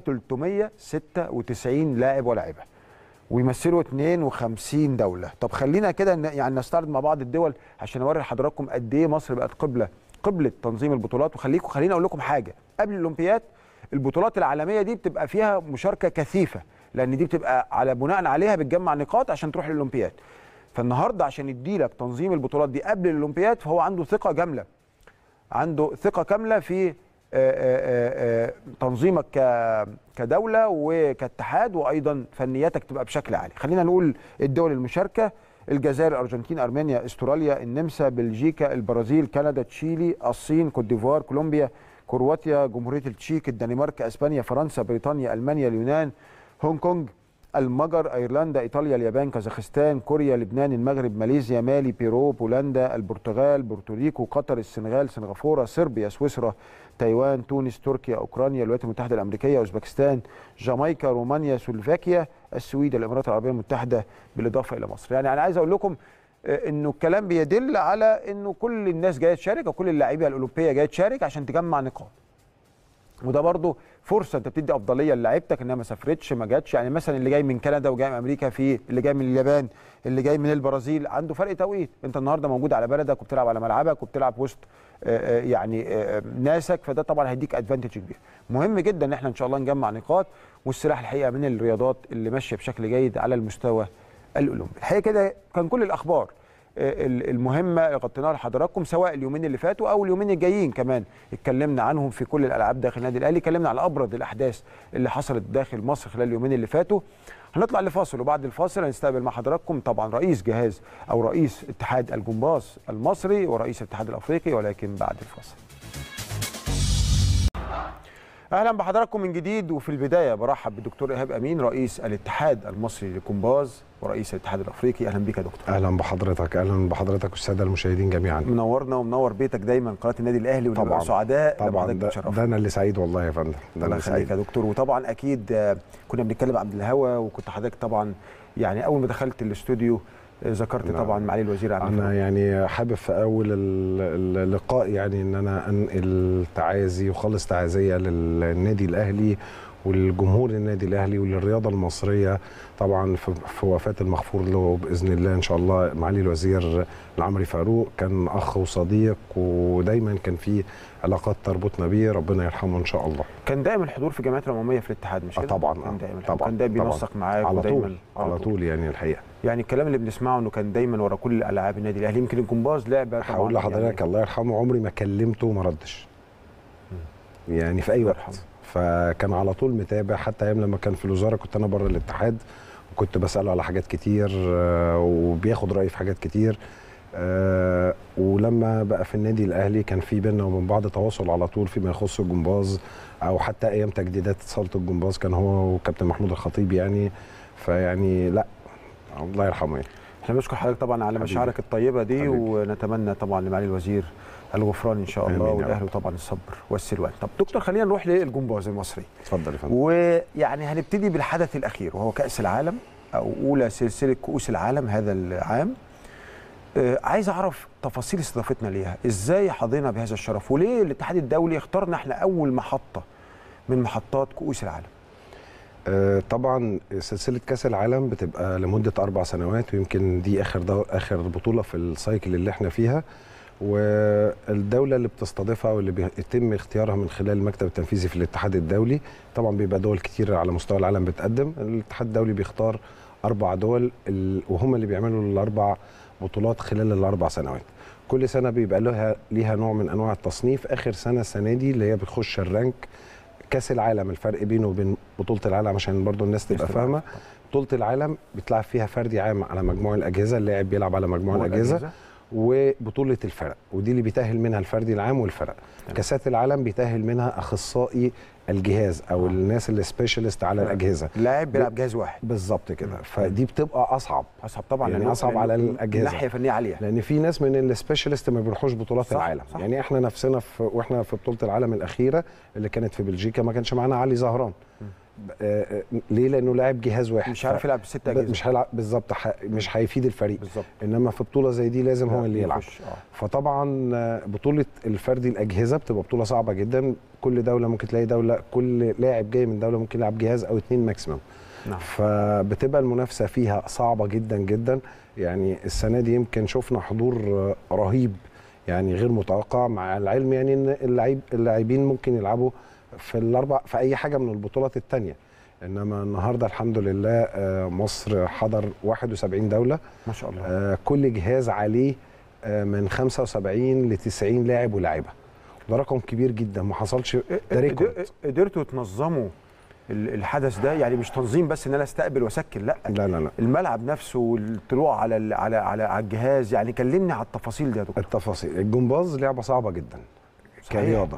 A: 396 لاعب ولاعبه ويمثلوا 52 دوله، طب خلينا كده ن- يعني نستعرض مع بعض الدول عشان اوري لحضراتكم قد ايه مصر بقت قبله قبله تنظيم البطولات وخليكم خليني اقول لكم حاجه قبل الاولمبياد البطولات العالميه دي بتبقى فيها مشاركه كثيفه لان دي بتبقى على بناء عليها بتجمع نقاط عشان تروح للاولمبياد فالنهارده عشان يديلك تنظيم البطولات دي قبل الاولمبياد فهو عنده ثقه جامله عنده ثقه كامله في آه، آه، آه، تنظيمك ك- كدوله وكاتحاد وايضا فنياتك تبقى بشكل عالي خلينا نقول الدول المشاركه الجزائر الارجنتين ارمينيا استراليا النمسا بلجيكا البرازيل كندا تشيلي الصين كوت ديفوار كولومبيا كرواتيا جمهوريه التشيك الدنمارك اسبانيا فرنسا بريطانيا المانيا اليونان هونج كونج المجر ايرلندا ايطاليا اليابان كازاخستان كوريا لبنان المغرب ماليزيا مالي بيرو بولندا البرتغال بورتوريكو قطر السنغال سنغافوره صربيا سويسرا تايوان تونس تركيا اوكرانيا الولايات المتحده الامريكيه اوزبكستان جامايكا رومانيا سلوفاكيا السويد الامارات العربيه المتحده بالاضافه الى مصر يعني انا عايز اقول لكم آه، انه الكلام بيدل على انه كل الناس جايه تشارك وكل اللاعبيه الاوروبيه جايه تشارك عشان تجمع نقاط وده برضه فرصه انت بتدي افضليه للاعيبتك انها ما سافرتش ما جاتش يعني مثلا اللي جاي من كندا وجاي من امريكا في اللي جاي من اليابان اللي جاي من البرازيل عنده فرق توقيت انت النهارده موجود على بلدك وبتلعب على ملعبك وبتلعب وسط آه، آه، يعني آه، ناسك فده طبعا هيديك ادفانتج كبير مهم جدا ان احنا ان شاء الله نجمع نقاط والسلاح الحقيقه من الرياضات اللي ماشيه بشكل جيد على المستوى الاولمبي الحقيقه كده كان كل الاخبار ال- المهمه غطيناها لحضراتكم سواء اليومين اللي فاتوا او اليومين الجايين كمان اتكلمنا عنهم في كل الالعاب داخل النادي الاهلي اتكلمنا على ابرز الاحداث اللي حصلت داخل مصر خلال اليومين اللي فاتوا هنطلع لفاصل وبعد الفاصل هنستقبل مع حضراتكم طبعا رئيس جهاز او رئيس اتحاد الجمباز المصري ورئيس الاتحاد الافريقي ولكن بعد الفاصل اهلا بحضراتكم من جديد وفي البدايه برحب بالدكتور ايهاب امين رئيس الاتحاد المصري للجمباز ورئيس الاتحاد الافريقي اهلا بك يا دكتور
B: اهلا بحضرتك اهلا بحضرتك والساده المشاهدين جميعا
A: منورنا ومنور بيتك دايما قناه النادي الاهلي ونبقى
B: طبعاً.
A: سعداء لما
B: طبعا
A: حضرتك
B: ده,
A: تشرفنا
B: ده انا اللي سعيد والله يا فندم ده
A: الله
B: انا
A: يخليك يا
B: سعيد
A: دكتور وطبعا اكيد آه، كنا بنتكلم عن الهوا وكنت حضرتك طبعا يعني اول ما دخلت الاستوديو آه، ذكرت
B: نعم.
A: طبعا معالي الوزير عبد
B: انا
A: الفتاح.
B: يعني حابب في اول ال- اللقاء يعني ان انا انقل تعازي وخالص تعازيه للنادي الاهلي والجمهور النادي الاهلي وللرياضه المصريه طبعا في في وفاه المغفور له باذن الله ان شاء الله معالي الوزير العمري فاروق كان اخ وصديق ودايما كان في علاقات تربطنا بيه ربنا يرحمه ان شاء الله
A: كان دائما الحضور في الجامعات العموميه في الاتحاد مش
B: آه
A: كده؟
B: طبعا
A: كان
B: آه
A: دائما
B: طبعا
A: كان دايما
B: طبعاً.
A: بينسق معاك
B: على
A: ودايما
B: طول على طول يعني الحقيقه
A: يعني الكلام اللي بنسمعه انه كان دايما ورا كل العاب النادي الاهلي يمكن الجمباز لعبه طبعا
B: هقول لحضرتك
A: يعني
B: الله يرحمه عمري ما كلمته وما ردش يعني في اي
A: الله
B: وقت
A: يرحمه.
B: فكان على طول متابع حتى ايام لما كان في الوزاره كنت انا بره الاتحاد وكنت بساله على حاجات كتير آه، وبياخد رايي في حاجات كتير آه، ولما بقى في النادي الاهلي كان في بينا وبين بعض تواصل على طول فيما يخص الجمباز او حتى ايام تجديدات صاله الجمباز كان هو وكابتن محمود الخطيب يعني فيعني لا الله يرحمه يعني.
A: احنا بنشكر حضرتك طبعا على
B: حبيبي.
A: مشاعرك الطيبه دي
B: حبيبي.
A: ونتمنى طبعا لمعالي الوزير الغفران ان شاء الله
B: آمين يا
A: والاهلي
B: رب.
A: طبعا الصبر والسلوان طب دكتور خلينا نروح للجمباز المصري
B: اتفضل يا فندم
A: ويعني هنبتدي بالحدث الاخير وهو كاس العالم او اولى سلسله كؤوس العالم هذا العام آه، عايز اعرف تفاصيل استضافتنا ليها ازاي حظينا بهذا الشرف وليه الاتحاد الدولي اختارنا احنا اول محطه من محطات كؤوس العالم
B: آه، طبعا سلسله كاس العالم بتبقى لمده اربع سنوات ويمكن دي اخر دو اخر بطوله في السايكل اللي احنا فيها والدوله اللي بتستضيفها واللي بيتم اختيارها من خلال المكتب التنفيذي في الاتحاد الدولي طبعا بيبقى دول كتير على مستوى العالم بتقدم الاتحاد الدولي بيختار اربع دول ال- وهم اللي بيعملوا الاربع بطولات خلال الاربع سنوات كل سنه بيبقى لها ليها نوع من انواع التصنيف اخر سنه السنه دي اللي هي بتخش الرانك كاس العالم الفرق بينه وبين بطوله العالم عشان برضو الناس تبقى فاهمه بطوله العالم بتلعب فيها فردي عام على مجموع الاجهزه اللاعب بيلعب على مجموع
A: هو
B: الاجهزه وبطوله الفرق ودي اللي بيتاهل منها الفردي العام والفرق
A: تمام.
B: كاسات العالم بيتاهل منها اخصائي الجهاز او
A: آه.
B: الناس اللي سبيشالست على
A: تمام.
B: الاجهزه
A: لاعب بيلعب جهاز واحد
B: بالظبط كده
A: مم.
B: فدي بتبقى اصعب
A: اصعب طبعا
B: يعني
A: لأنه-
B: أصعب
A: لأنه
B: على الأجهزة.
A: ناحيه فنيه عاليه
B: لان في ناس من السبيشالست ما بيروحوش بطولات
A: صح،
B: العالم
A: صح.
B: يعني احنا نفسنا في واحنا في بطوله العالم الاخيره اللي كانت في بلجيكا ما كانش معانا علي زهران آه آه، ليه لانه لاعب جهاز واحد
A: مش عارف
B: ف-
A: يلعب بست
B: ب-
A: اجهزه
B: مش هيلعب بالظبط ح- مش هيفيد الفريق
A: بالظبط
B: انما في بطوله زي دي لازم هو اللي يلعب
A: يخش، آه.
B: فطبعا آه، بطوله الفردي الاجهزه بتبقى بطوله صعبه جدا كل دوله ممكن تلاقي دوله كل لاعب جاي من دوله ممكن يلعب جهاز او اتنين ماكسيمم
A: نعم
B: فبتبقى المنافسه فيها صعبه جدا جدا يعني السنه دي يمكن شفنا حضور آه، رهيب يعني غير متوقع مع العلم يعني ان اللعيب اللاعبين ممكن يلعبوا في الاربع في اي حاجه من البطولات الثانيه انما النهارده الحمد لله آه، مصر حضر 71 دوله
A: ما شاء الله
B: آه، كل جهاز عليه آه، من 75 ل 90 لاعب ولاعيبه ده رقم كبير جدا ما حصلش ده ريكورد
A: قدر- قدرتوا تنظموا ال- الحدث ده يعني مش تنظيم بس ان انا استقبل واسكن لا
B: لا لا لا
A: الملعب نفسه والطلوع على ال- على على على الجهاز يعني كلمني على التفاصيل دي يا دكتور
B: التفاصيل الجمباز لعبه صعبه جدا
A: صحيح.
B: كرياضه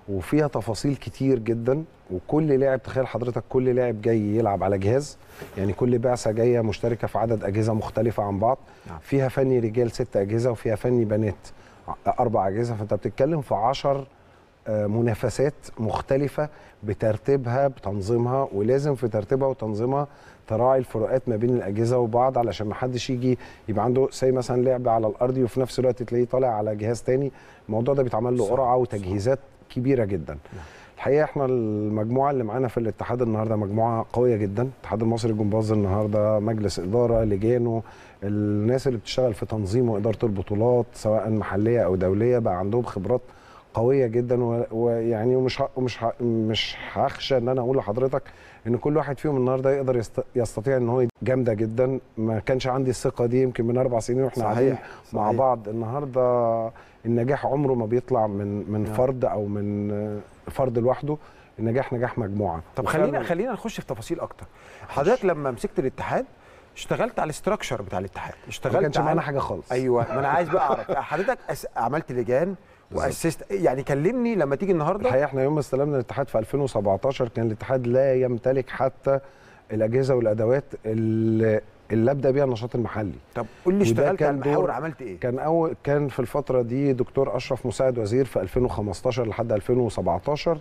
B: وفيها تفاصيل كتير جدا وكل لاعب تخيل حضرتك كل لاعب جاي يلعب على جهاز يعني كل بعثه جايه مشتركه في عدد اجهزه مختلفه عن بعض
A: نعم.
B: فيها فني رجال ست اجهزه وفيها فني بنات ع- اربع اجهزه فانت بتتكلم في 10 منافسات مختلفه بترتيبها بتنظيمها ولازم في ترتيبها وتنظيمها تراعي الفروقات ما بين الاجهزه وبعض علشان ما حدش يجي يبقى عنده زي مثلا لعبه على الارض وفي نفس الوقت تلاقيه طالع على جهاز تاني الموضوع ده بيتعمل له
A: صح،
B: قرعه
A: صح.
B: وتجهيزات كبيره جدا الحقيقه احنا المجموعه اللي معانا في الاتحاد النهارده مجموعه قويه جدا الاتحاد المصري للجمباز النهارده مجلس اداره لجانه الناس اللي بتشتغل في تنظيم واداره البطولات سواء محليه او دوليه بقى عندهم خبرات قويه جدا و- ويعني ومش ه- ومش ه- مش هخشى ان انا اقول لحضرتك ان كل واحد فيهم النهارده يقدر يست- يستطيع ان هو جامده جدا ما كانش عندي الثقه دي يمكن من اربع سنين واحنا
A: صحيح،
B: قاعدين مع
A: صحيح.
B: بعض النهارده النجاح عمره ما بيطلع من من
A: نعم.
B: فرد او من آه، فرد لوحده النجاح نجاح مجموعه
A: طب
B: وفعلاً-
A: خلينا خلينا نخش في تفاصيل اكتر حضرتك لما مسكت الاتحاد اشتغلت على الاستراكشر بتاع الاتحاد اشتغلت
B: ما كانش
A: على-
B: معانا حاجه خالص
A: ايوه ما انا عايز بقى اعرف حضرتك أس... عملت لجان
B: بالظبط.
A: واسست يعني كلمني لما تيجي النهارده
B: الحقيقه احنا يوم ما استلمنا الاتحاد في 2017 كان الاتحاد لا يمتلك حتى الاجهزه والادوات اللي اللي ابدا بيها النشاط المحلي
A: طب قول لي
B: وده
A: اشتغلت
B: كان
A: على المحاور
B: دور-
A: عملت ايه
B: كان اول كان في الفتره دي دكتور اشرف مساعد وزير في 2015 لحد 2017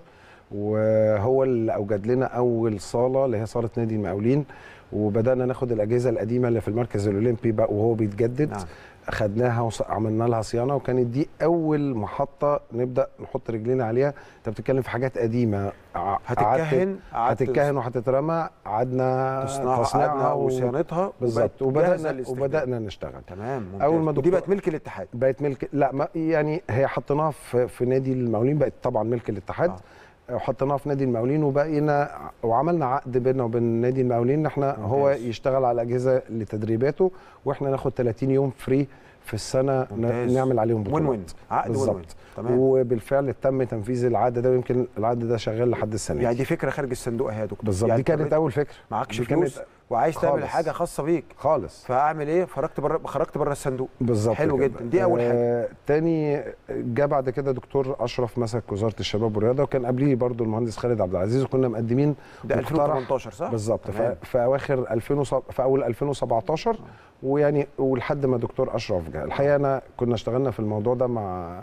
B: وهو اللي اوجد لنا اول صاله اللي هي صاله نادي المقاولين وبدانا ناخد الاجهزه القديمه اللي في المركز الاولمبي بقى وهو بيتجدد
A: نعم.
B: خدناها وعملنا لها صيانه وكانت دي اول محطه نبدا نحط رجلينا عليها انت بتتكلم في حاجات قديمه ع-
A: هتتكهن قعدت
B: هتتكهن وهتترمى قعدنا
A: تصنيعها
B: تصنيعها
A: قعدنا
B: و-
A: وصيانتها
B: بالظبط
A: وبقت جاهزة
B: وبدانا
A: للاستخدام.
B: وبدانا نشتغل
A: تمام ممتاز.
B: أول ما
A: ودي
B: دكتور-
A: بقت ملك الاتحاد
B: بقت ملك لا ما يعني هي حطيناها في في نادي المقاولين بقت طبعا ملك الاتحاد
A: آه.
B: وحطيناها في نادي المقاولين وبقينا وعملنا عقد بيننا وبين نادي المقاولين ان احنا هو
A: ممتاز.
B: يشتغل على الاجهزه لتدريباته واحنا ناخد 30 يوم فري في السنه ن-
A: ممتاز.
B: نعمل عليهم
A: وين
B: بطولات
A: وين عقد وين وين
B: بالظبط
A: تمام
B: وبالفعل تم تنفيذ العقد ده ويمكن العقد ده شغال لحد السنه
A: يعني
B: دي
A: دي فكره خارج الصندوق اهي يا دكتور
B: بالظبط
A: يعني
B: دي كانت
A: أنت
B: اول فكره
A: معكش
B: دي كانت
A: فلوس وعايز تعمل
B: خالص.
A: حاجه خاصه بيك
B: خالص
A: فاعمل ايه خرجت بره خرجت بره الصندوق
B: بالظبط
A: حلو
B: كده.
A: جدا. دي أول حاجة.
B: آه تاني جه بعد كده دكتور اشرف مسك وزاره الشباب والرياضه وكان قبليه برضو المهندس خالد عبد العزيز وكنا مقدمين
A: ده
B: مقترح
A: 2018 صح
B: بالظبط
A: تمام.
B: ف- في اواخر 2000 وص- في اول 2017 ويعني ولحد ما دكتور اشرف جه الحقيقه انا كنا اشتغلنا في الموضوع ده مع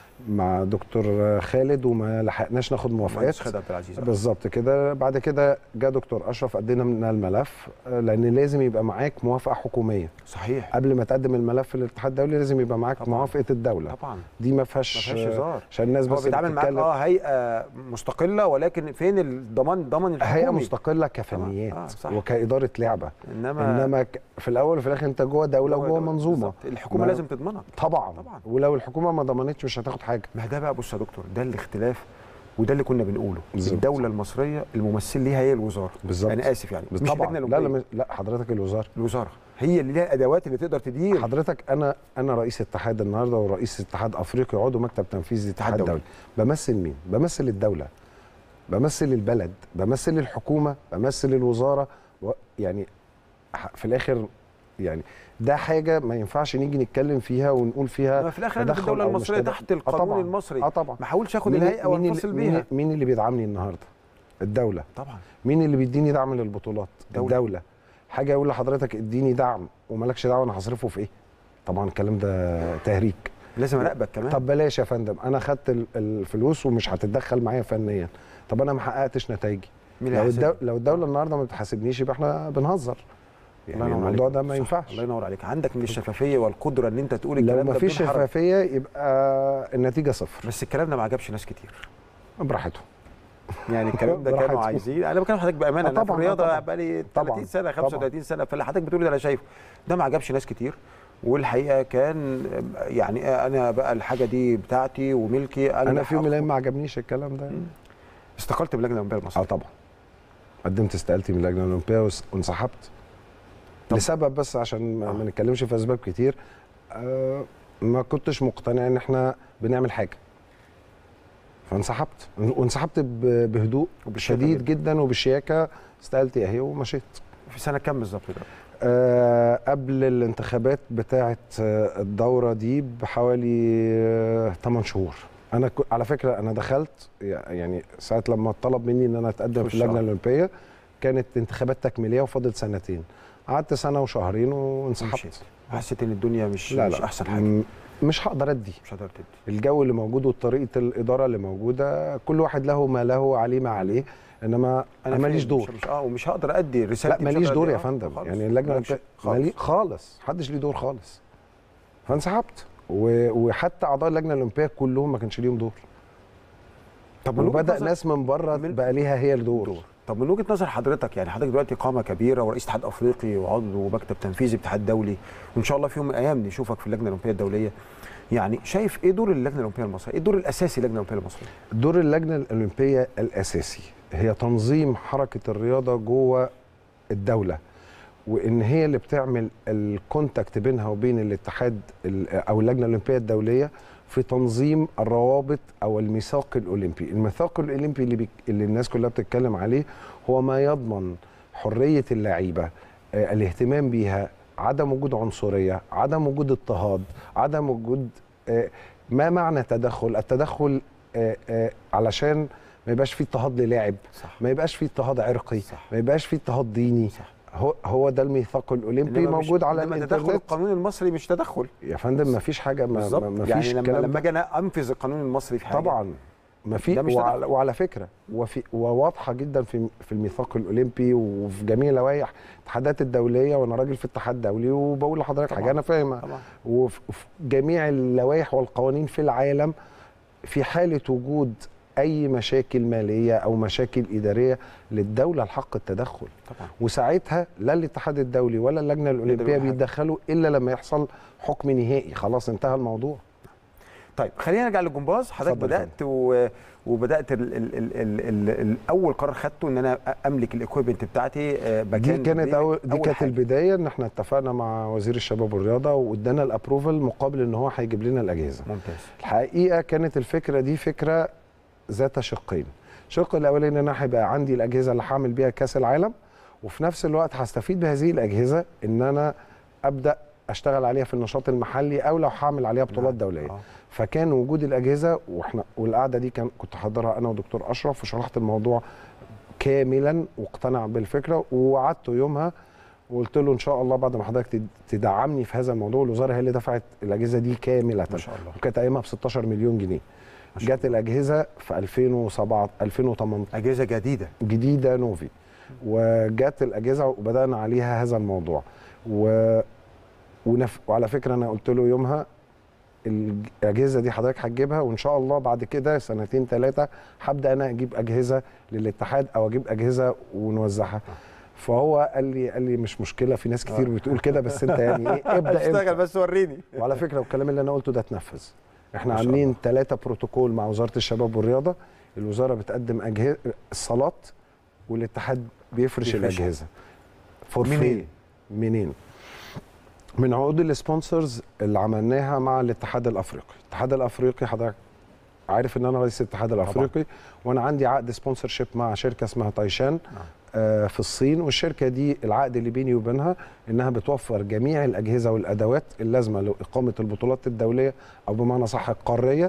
B: مع دكتور خالد وما لحقناش ناخد موافقات
A: مهندس خالد عبد العزيز آه.
B: بالظبط كده بعد كده جه دكتور اشرف ادينا من الملف آه، لان لازم يبقى معاك موافقه حكوميه
A: صحيح
B: قبل ما تقدم الملف للاتحاد الدولي لازم يبقى معاك
A: طبعاً.
B: موافقه الدوله
A: طبعا
B: دي ما فيهاش
A: ما فيهاش هزار
B: عشان الناس
A: هو
B: بس
A: بيتعامل معاك
B: بتتكلم
A: اه هيئه مستقله ولكن فين الضمان ضمان الحكومي
B: هيئه مستقله كفنيات
A: آه، صح.
B: وكاداره لعبه
A: انما
B: انما ك- في الاول وفي الاخر انت جوه دوله
A: جوه
B: وجوه
A: دولة.
B: منظومه
A: بالظبط. الحكومه
B: ما-
A: لازم تضمنك
B: طبعا.
A: طبعاً.
B: ولو الحكومه ما ضمنتش مش هتاخد حاجه
A: ما ده بقى بص يا دكتور ده الاختلاف وده اللي كنا بنقوله
B: بالظبط.
A: الدوله المصريه الممثل ليها هي الوزاره
B: بالظبط.
A: انا اسف يعني مش
B: طبعا
A: اللجنه
B: لا لا
A: الأولمبية.
B: مش- لا حضرتك الوزاره
A: الوزاره هي اللي ليها الادوات اللي تقدر تدير
B: حضرتك انا انا رئيس اتحاد النهارده ورئيس اتحاد افريقيا يقعدوا مكتب تنفيذي
A: اتحاد
B: اتحاد
A: دولي.
B: دولي بمثل مين بمثل الدوله بمثل البلد بمثل الحكومه بمثل الوزاره و يعني ح- في الاخر يعني ده حاجه ما ينفعش نيجي نتكلم فيها ونقول فيها
A: إنما في الاخر أنا في
B: تدخل
A: الدوله
B: أو مش
A: المصريه
B: تدخل.
A: تحت
B: آه
A: القانون
B: طبعاً.
A: المصري
B: اه طبعا
A: ما حاولش اخد
B: مين-
A: الهيئه
B: مين
A: وانفصل
B: اللي-
A: بيها
B: مين, مين اللي بيدعمني النهارده الدوله
A: طبعا
B: مين اللي بيديني دعم للبطولات
A: دولة.
B: الدوله حاجه يقول لحضرتك اديني دعم ومالكش دعوه انا هصرفه في ايه طبعا الكلام ده تهريج
A: لازم اراقبك كمان
B: طب بلاش يا فندم انا خدت ال- الفلوس ومش هتتدخل معايا فنيا طب انا ما حققتش نتائجي
A: مين
B: لو
A: اللي
B: الدو...
A: هيحاسبني؟
B: لو الدوله النهارده ما بتحاسبنيش يبقى احنا بنهزر يعني
A: الله ينور
B: الموضوع
A: عليك.
B: ده ما
A: صح.
B: ينفعش
A: الله ينور عليك عندك من الشفافيه والقدره ان انت تقول
B: لو
A: الكلام
B: ما
A: ده
B: فيش
A: بدون حرج.
B: شفافيه يبقى النتيجه صفر
A: بس الكلام ده ما عجبش ناس كتير
B: براحتهم
A: يعني الكلام ده كانوا
B: براحتهم.
A: عايزين انا بكلم حضرتك بامانه
B: آه
A: انا في
B: طبعاً، آه
A: الرياضه
B: طبعاً.
A: بقالي
B: طبعاً،
A: 30 سنه
B: طبعاً.
A: 35 سنه فاللي حضرتك بتقوله ده انا شايفه ده ما عجبش ناس كتير والحقيقه كان يعني انا بقى الحاجه دي بتاعتي وملكي
B: انا في يوم من الايام
A: هاخد-
B: ما عجبنيش الكلم ده
A: مم. استقلت من اللجنه الاولمبيه
B: اه
A: المصريه
B: طبعا قدمت استقالتي من اللجنه الاولمبيه وس- وانسحبت
A: طب-
B: لسبب بس عشان ما
A: آه.
B: ما نتكلمش في اسباب كتير آه ما كنتش مقتنع ان احنا بنعمل حاجه فانسحبت وانسحبت ب- بهدوء
A: وبالشياكة
B: شديد جدا وبالشياكه استقالتي اهي ومشيت
A: في سنه كام بالظبط ده؟
B: آه قبل الانتخابات بتاعه آه الدوره دي بحوالي آه 8 شهور انا ك- على فكره انا دخلت يعني ساعه لما طلب مني ان انا اتقدم في
A: تخش
B: اللجنه
A: آه.
B: الاولمبيه كانت انتخابات تكميليه وفاضل سنتين قعدت سنه وشهرين
A: ومشيت.
B: وانسحبت
A: حسيت ان الدنيا مش
B: لا
A: مش
B: لا
A: احسن حاجه
B: م- مش هقدر ادي
A: مش هتقدر تدي
B: الجو اللي موجود وطريقه الاداره اللي موجوده كل واحد له ما له عليه ما عليه انما انا ماليش
A: فاهم،
B: دور
A: مش, مش اه ومش هقدر ادي رسالتي
B: لا
A: مش
B: ماليش
A: هقدر
B: دور
A: أدي.
B: يا
A: آه،
B: فندم
A: خالص.
B: يعني اللجنه
A: مالكش-
B: الأولمبية-
A: خالص.
B: مالي خالص محدش ليه دور خالص فانسحبت و- وحتى اعضاء اللجنه الاولمبيه كلهم ما كانش ليهم دور
A: طب من وجهة
B: وبدا
A: نظر-
B: ناس من بره
A: من-
B: بقى ليها هي الدور
A: دور طب من وجهه نظر حضرتك يعني حضرتك دلوقتي قامه كبيره ورئيس اتحاد افريقي وعضو ومكتب تنفيذي اتحاد دولي وان شاء الله في يوم من الايام نشوفك في اللجنه الاولمبيه الدوليه يعني شايف ايه دور اللجنه الاولمبيه المصريه؟ ايه الدور الاساسي للجنه الاولمبيه المصريه؟
B: دور اللجنه الاولمبيه الاساسي هي تنظيم حركه الرياضه جوه الدوله وان هي اللي بتعمل الكونتاكت بينها وبين الاتحاد ال- او اللجنه الاولمبيه الدوليه في تنظيم الروابط او الميثاق الاولمبي الميثاق الاولمبي اللي, بيك اللي الناس كلها بتتكلم عليه هو ما يضمن حريه اللعيبه آه، الاهتمام بيها عدم وجود عنصريه عدم وجود اضطهاد عدم وجود آه، ما معنى تدخل التدخل آه، آه، علشان ما يبقاش فيه اضطهاد للاعب
A: صح
B: ما يبقاش فيه اضطهاد عرقي
A: صح.
B: ما يبقاش فيه اضطهاد ديني
A: صح
B: هو هو ده الميثاق الاولمبي
A: إنما مش-
B: موجود على
A: إنما
B: الانترنت
A: تدخل القانون المصري مش تدخل
B: يا فندم ما فيش حاجه ما,
A: بالظبط
B: ما ما
A: يعني
B: فيش
A: لما
B: الكلام
A: لما
B: ده
A: اجي انا انفذ القانون المصري في حاجه
B: طبعا ما في
A: ده مش
B: وعلى,
A: تدخل.
B: وعلى فكره وفي وواضحه جدا في في الميثاق الاولمبي وفي جميع لوائح الاتحادات الدوليه وانا راجل في اتحاد دولي وبقول لحضرتك
A: طبعاً.
B: حاجه انا فاهمها
A: طبعا
B: وفي وفي جميع اللوائح والقوانين في العالم في حاله وجود اي مشاكل ماليه او مشاكل اداريه للدوله الحق التدخل
A: طبعا
B: وساعتها لا الاتحاد الدولي ولا اللجنه الاولمبيه
A: يعملوا حاجة.
B: بيتدخلوا الا لما يحصل حكم نهائي خلاص انتهى الموضوع
A: طيب خلينا نرجع للجمباز حضرتك
B: اتفضل
A: بدات و... وبدات ال... ال... ال... ال... ال... الاول قرار خدته ان انا املك الاكويبمنت بتاعتي آه،
B: دي
A: مكان
B: كانت أول دي كانت
A: حاجة.
B: البدايه ان احنا اتفقنا مع وزير الشباب والرياضه وادانا الابروفل مقابل ان هو هيجيب لنا الاجهزه
A: ممتاز
B: الحقيقه كانت الفكره دي فكره ذات شقين الشق الاولاني ان انا هيبقى عندي الاجهزه اللي هعمل بيها كاس العالم وفي نفس الوقت هستفيد بهذه الاجهزه ان انا ابدا اشتغل عليها في النشاط المحلي او لو هعمل عليها بطولات دوليه
A: آه.
B: فكان وجود الاجهزه واحنا والقعده دي كان كنت حاضرها انا ودكتور اشرف وشرحت الموضوع كاملا واقتنع بالفكره ووعدته يومها وقلت له ان شاء الله بعد ما حضرتك تد- تدعمني في هذا الموضوع الوزاره هي اللي دفعت الاجهزه دي كامله
A: ما شاء الله
B: وكانت قايمها ب 16 مليون جنيه
A: ما شاء
B: جت الاجهزه في 2007 2018
A: اجهزه جديده
B: جديده نوفي وجت الاجهزه وبدانا عليها هذا الموضوع و... ونف... وعلى فكره انا قلت له يومها الاجهزه دي حضرتك هتجيبها وان شاء الله بعد كده سنتين ثلاثه هبدا انا اجيب اجهزه للاتحاد او اجيب اجهزه ونوزعها فهو قال لي قال لي مش مشكله في ناس كتير بتقول كده بس انت يعني ايه ابدا
A: اشتغل
B: انت
A: بس وريني
B: وعلى فكره والكلام اللي انا قلته ده اتنفذ احنا
A: ما شاء
B: عاملين
A: الله.
B: ثلاثه بروتوكول مع وزاره الشباب والرياضه الوزاره بتقدم اجهزه الصالات والاتحاد بيفرش
A: بيفرشها.
B: الاجهزه فور
A: منين؟
B: فري منين من عقود السبونسرز اللي عملناها مع الاتحاد الافريقي الاتحاد الافريقي حضرتك عارف ان انا رئيس الاتحاد الافريقي وانا عندي عقد سبونسر شيب مع شركه اسمها تايشان آه، في الصين والشركه دي العقد اللي بيني وبينها انها بتوفر جميع الاجهزه والادوات اللازمه لاقامه البطولات الدوليه او بمعنى صح القاريه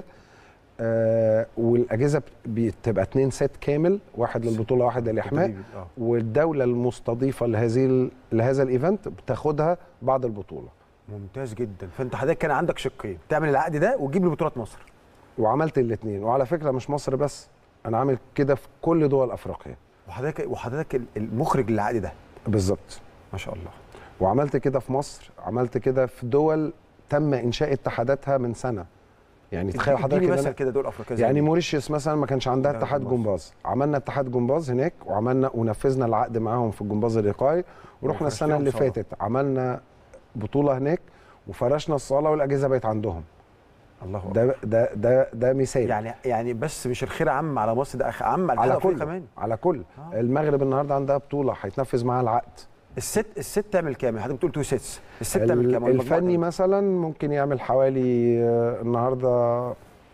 B: آه، والاجهزه بتبقى اتنين سيت كامل واحد للبطوله واحد للاحماء
A: تدريبي. آه.
B: والدوله المستضيفه لهذه ال- لهذا الايفنت بتاخدها بعد البطوله
A: ممتاز جدا فانت حضرتك كان عندك شقين تعمل العقد ده وتجيب لي بطولات مصر
B: وعملت الاثنين وعلى فكره مش مصر بس انا عامل كده في كل دول افريقيا
A: وحضرتك وحضرتك المخرج للعقد ده
B: بالظبط
A: ما شاء الله
B: وعملت كده في مصر عملت كده في دول تم انشاء اتحاداتها من سنه يعني تخيل حضرتك
A: اديني
B: إن
A: مثل
B: أنا
A: كده دول افريقيا زي
B: يعني
A: مين؟
B: موريشيوس مثلا ما كانش عندها
A: ده
B: اتحاد
A: جمباز.
B: جمباز عملنا اتحاد جمباز هناك وعملنا ونفذنا العقد معاهم في الجمباز الايقاعي ورحنا
A: وفرشت
B: السنه
A: لهم
B: اللي
A: صالة.
B: فاتت عملنا بطوله هناك وفرشنا الصاله والاجهزه بقت عندهم
A: الله أكبر.
B: ده ده ده ده مثال
A: يعني يعني بس مش الخير عام على مصر ده أخ- عام على
B: على
A: الاتحاد الأفريقي
B: كل
A: كمان
B: على كل
A: آه.
B: المغرب النهارده عندها بطوله هيتنفذ معاها العقد
A: الست الست تعمل كام؟ حضرتك بتقول تو سيتس الست تعمل
B: ال-
A: كام؟ ولا المجموعة
B: الفني
A: تعمل-
B: مثلا ممكن يعمل حوالي آه، النهارده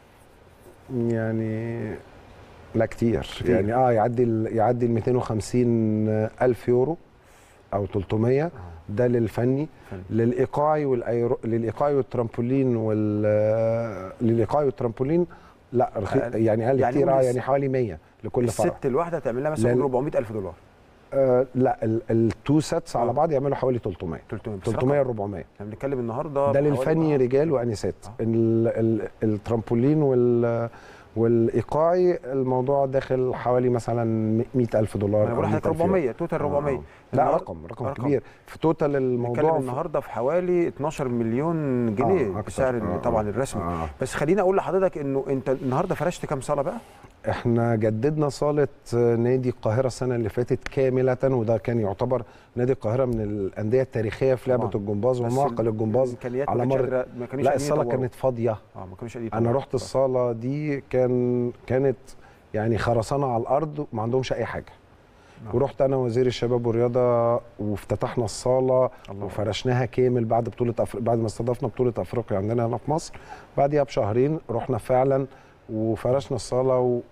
B: يعني لا كتير,
A: كتير.
B: يعني اه يعدي ال- يعدي ال 250 الف يورو او 300
A: آه.
B: ده للفني
A: فني.
B: للايقاعي والايرو للايقاعي والترامبولين وال آه، للايقاعي والترامبولين لا رخي...
A: أقل.
B: يعني اقل
A: يعني
B: كتير
A: قول
B: اه
A: الس-
B: يعني حوالي 100 لكل فرع
A: الست الواحده تعمل لها مثلا
B: لأن-
A: 400000 دولار
B: آه لا التو سيتس على
A: آه.
B: بعض يعملوا حوالي 300
A: 300 بس
B: 300
A: رقم.
B: 400
A: احنا بنتكلم النهارده
B: ده
A: بحوالي-
B: للفني
A: آه.
B: رجال وانسات
A: آه.
B: ال... ال... الترامبولين وال والايقاعي الموضوع داخل حوالي مثلا 100000 دولار
A: انا بقول
B: أو
A: لحضرتك
B: 100,000 يورو.
A: 400 توتال 400
B: آه. لا
A: النهار-
B: رقم رقم,
A: رقم.
B: كبير في توتال
A: بنتكلم
B: الموضوع في-
A: النهارده في حوالي 12 مليون جنيه
B: آه، أكتر.
A: بسعر
B: آه،
A: طبعا
B: آه.
A: الرسمي
B: آه.
A: بس خليني اقول لحضرتك انه انت النهارده فرشت كام صاله بقى؟
B: احنا جددنا صالة نادي القاهرة السنة اللي فاتت كاملة وده كان يعتبر نادي القاهرة من الأندية التاريخية في لعبة
A: طبعاً.
B: الجمباز
A: بس
B: ومعقل
A: ال-
B: الجمباز
A: الامكانيات
B: على
A: ما كانتش
B: مر
A: قادرة- ما كانوش
B: لا
A: قادرين
B: الصالة
A: يطوروا.
B: كانت فاضية
A: اه ما كانوش قادرين
B: أنا
A: يطوروا.
B: رحت الصالة دي كان كانت يعني خرسانة على الأرض وما عندهمش أي حاجة
A: نعم.
B: ورحت أنا وزير الشباب والرياضة وافتتحنا الصالة
A: الله
B: وفرشناها كامل بعد بطولة أفريقيا بعد ما استضفنا بطولة أفريقيا عندنا هنا في مصر بعديها بشهرين رحنا فعلا وفرشنا الصالة و...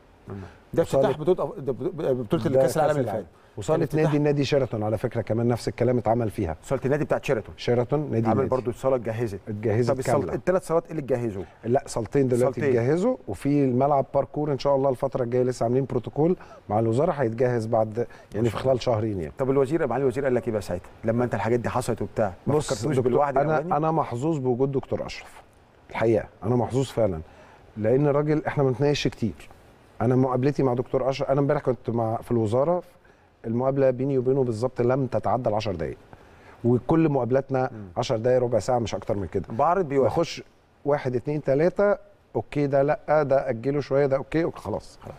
A: ده
B: وصالة-
A: افتتاح بطوله أف- ده بطوله بطولة
B: ده
A: الكاس العالم اللي
B: العالم.
A: فات
B: وصاله
A: كان افتتاح-
B: نادي نادي شيراتون على فكره كمان نفس الكلام اتعمل فيها
A: صاله النادي بتاعت شيراتون
B: شيراتون نادي
A: عمل
B: نادي
A: برضو الصاله اتجهزت
B: اتجهزت
A: طب الصال-
B: كامله
A: الثلاث صالات اللي اتجهزوا
B: لا صالتين دلوقتي
A: صالتين.
B: اتجهزوا وفي الملعب باركور ان شاء الله الفتره الجايه لسه عاملين بروتوكول مع الوزاره هيتجهز بعد يعني في خلال شهرين يعني
A: طب الوزير معالي الوزير قال لك ايه بقى ساعتها لما انت الحاجات دي حصلت وبتاع ما
B: بص
A: فكرتوش
B: دكتور
A: بالوعد
B: انا
A: الاولاني
B: انا محظوظ بوجود دكتور اشرف الحقيقه انا محظوظ فعلا لان الراجل احنا ما بنتناقش كتير انا مقابلتي مع دكتور اشرف انا امبارح كنت مع في الوزاره المقابله بيني وبينه بالظبط لم تتعدى ال 10 دقائق وكل مقابلاتنا 10 دقائق ربع ساعه مش اكتر من كده
A: بعرض بيوافق
B: بخش واحد اتنين تلاته اوكي ده لا ده اجله شويه ده اوكي أوكي، خلاص
A: خلاص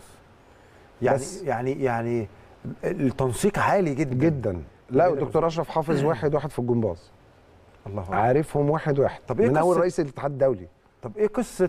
A: يعني
B: بس-
A: يعني يعني التنسيق عالي جدا
B: جدا لا
A: جدا.
B: دكتور اشرف حافظ واحد واحد في الجمباز
A: الله أكبر.
B: عارفهم واحد واحد
A: طب إيه
B: من اول
A: قصة-
B: رئيس الاتحاد الدولي
A: طب ايه قصه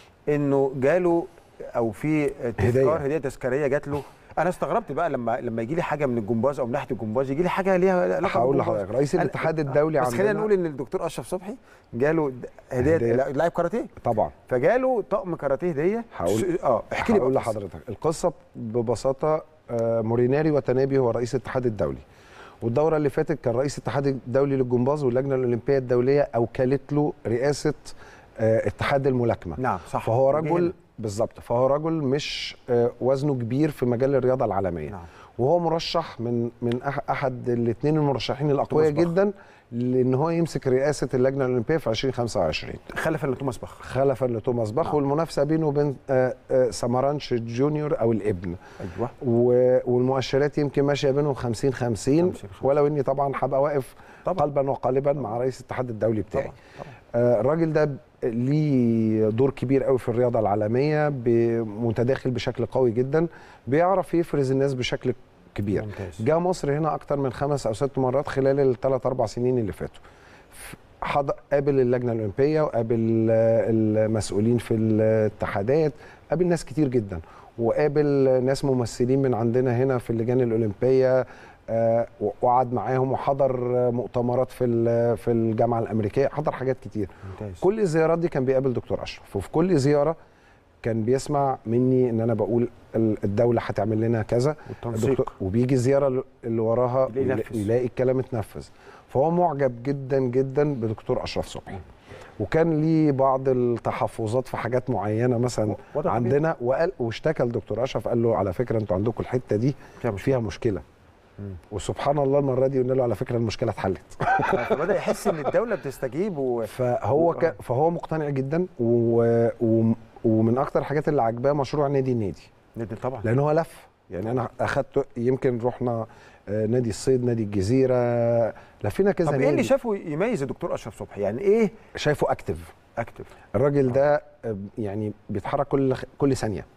A: انه جاله او في تذكار
B: هدية.
A: هديه تذكاريه جات له انا استغربت بقى لما لما يجي لي حاجه من الجمباز او من ناحيه الجمباز يجي لي حاجه ليها علاقه
B: هقول
A: بالجمباز.
B: لحضرتك رئيس
A: أنا-
B: الاتحاد الدولي
A: بس خلينا
B: عندنا-
A: نقول ان الدكتور اشرف صبحي جاله د- هديه
B: هدية.
A: لا- لاعب كاراتيه
B: طبعا
A: فجاله طقم كاراتيه هديه
B: هقول-
A: س- اه احكي لي
B: هقول
A: بقى القصة.
B: لحضرتك القصه ببساطه آه، موريناري وتنابي هو رئيس الاتحاد الدولي والدوره اللي فاتت كان رئيس الاتحاد الدولي للجمباز واللجنه الاولمبيه الدوليه اوكلت له رئاسه آه، اتحاد الملاكمه
A: نعم صح
B: فهو
A: جه
B: رجل
A: هنا.
B: بالظبط فهو رجل مش آه، وزنه كبير في مجال الرياضه العالميه
A: نعم
B: وهو مرشح من من أح- احد الاثنين المرشحين الاقوياء
A: توماس باخ.
B: جدا لان هو يمسك رئاسه اللجنه الاولمبيه في 2025
A: خلفا لتوماس باخ
B: خلفا لتوماس باخ
A: نعم.
B: والمنافسه بينه وبين آه، آه، سامارانش جونيور او الابن
A: ايوه
B: و- والمؤشرات يمكن ماشيه بينهم 50 50
A: 50.
B: ولو اني طبعا هبقى واقف
A: طبعا
B: قلبا وقالبا مع رئيس الاتحاد الدولي بتاعي
A: طبعا طبعا
B: آه، الراجل ده ب- ليه دور كبير قوي في الرياضه العالميه ب- متداخل بشكل قوي جدا بيعرف يفرز الناس بشكل كبير
A: ممتاز
B: جاء مصر هنا اكتر من خمس او ست مرات خلال الثلاث اربع سنين اللي فاتوا ف- حض... قابل اللجنه الاولمبيه وقابل آه، المسؤولين في الاتحادات قابل ناس كتير جدا وقابل ناس ممثلين من عندنا هنا في اللجان الاولمبيه آه، و- وقعد معاهم وحضر آه، مؤتمرات في ال- في الجامعه الامريكيه حضر حاجات كتير
A: ممتاز
B: كل الزيارات دي كان بيقابل دكتور اشرف وفي كل زياره كان بيسمع مني ان انا بقول ال- الدوله هتعمل لنا كذا
A: والتنسيق
B: الدكتور وبيجي الزياره اللي وراها
A: يلاقي
B: ويلا-
A: ينفذ.
B: ويلاقي الكلام اتنفذ فهو معجب جدا جدا بدكتور اشرف صبحي وكان ليه بعض التحفظات في حاجات معينه مثلا
A: وده طبيعي.
B: عندنا وقال واشتكى لدكتور اشرف قال له على فكره انتوا عندكم الحته دي
A: فيها مشكله
B: فيها مشكله
A: مم.
B: وسبحان الله المره دي قلنا له على فكره المشكله اتحلت
A: فبدا يحس ان الدوله بتستجيب و...
B: فهو
A: آه.
B: ك... فهو مقتنع جدا و... و... ومن اكتر الحاجات اللي عجباه مشروع نادي النادي
A: ندي طبعا
B: لان هو لف يعني انا اخدته يمكن رحنا آه، نادي الصيد نادي الجزيره لفينا كذا
A: طب ايه
B: نادي
A: اللي شافه يميز الدكتور اشرف صبحي يعني ايه
B: شايفه اكتف
A: اكتف
B: الراجل ده آه، يعني بيتحرك كل كل ثانيه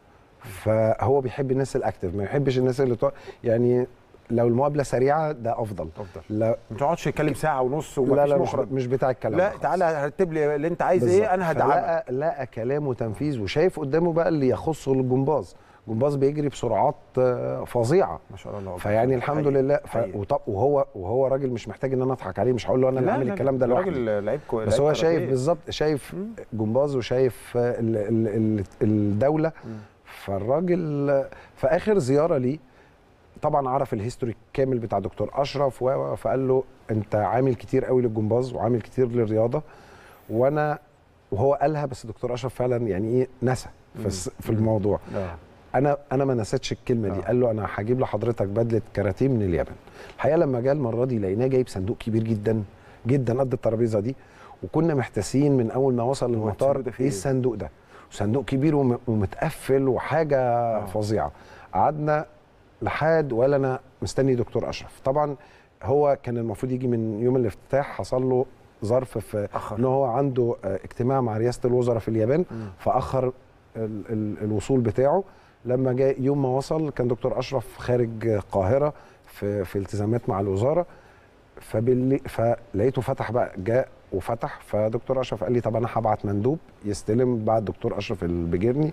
B: فهو بيحب الناس الاكتف ما يحبش الناس اللي تق... يعني لو المقابله سريعه ده افضل
A: افضل
B: لا
A: ما تقعدش تتكلم ساعه ونص
B: لا
A: ومفيش
B: لا مش,
A: مخرج
B: مش بتاع الكلام ده
A: لا
B: خالص.
A: تعالى رتب لي اللي انت عايز
B: بالظبط.
A: ايه انا هدعمك
B: فلقى لقى كلام وتنفيذ وشايف قدامه بقى اللي يخصه الجمباز الجمباز بيجري بسرعات آه، فظيعه
A: ما شاء الله
B: فيعني الحمد
A: حقيقي.
B: لله ف...
A: حقيقي.
B: وطب وهو وهو راجل مش محتاج ان انا اضحك عليه مش هقول له انا اللي
A: لا،
B: عامل
A: لا،
B: الكلام ده
A: لا،
B: لوحدي
A: راجل لعيب كو...
B: بس
A: لعيب
B: هو
A: كاراتيه.
B: شايف بالظبط شايف
A: مم.
B: جمباز وشايف آه، ال... ال... ال... الدوله
A: مم.
B: فالراجل آه، في اخر زياره ليه طبعا عرف الهيستوري الكامل بتاع دكتور اشرف و- فقال له انت عامل كتير قوي للجمباز وعامل كتير للرياضه وانا وهو قالها بس دكتور اشرف فعلا يعني ايه نسى في, الس- في الموضوع
A: آه.
B: انا انا ما نسيتش الكلمه دي
A: آه.
B: قال له انا هجيب لحضرتك بدله كاراتيه من اليابان الحقيقه لما جه المره دي لقيناه جايب صندوق كبير جدا جدا قد الترابيزه دي وكنا محتاسين من اول ما وصل
A: الصندوق
B: المطار
A: ده فيه
B: ايه
A: إيه؟
B: الصندوق ده صندوق كبير وم- ومتقفل وحاجه
A: آه.
B: فظيعه قعدنا لحد ولا انا مستني دكتور اشرف طبعا هو كان المفروض يجي من يوم الافتتاح حصل له ظرف في
A: أخر.
B: ان هو عنده آه، اجتماع مع رئاسه الوزراء في اليابان
A: مم.
B: فاخر ال ال الوصول بتاعه لما جاء يوم ما وصل كان دكتور اشرف خارج القاهره في في التزامات مع الوزاره فباللي فلقيته فتح بقى جاء وفتح فدكتور اشرف قال لي طب انا هبعت مندوب يستلم بعد دكتور اشرف البجرني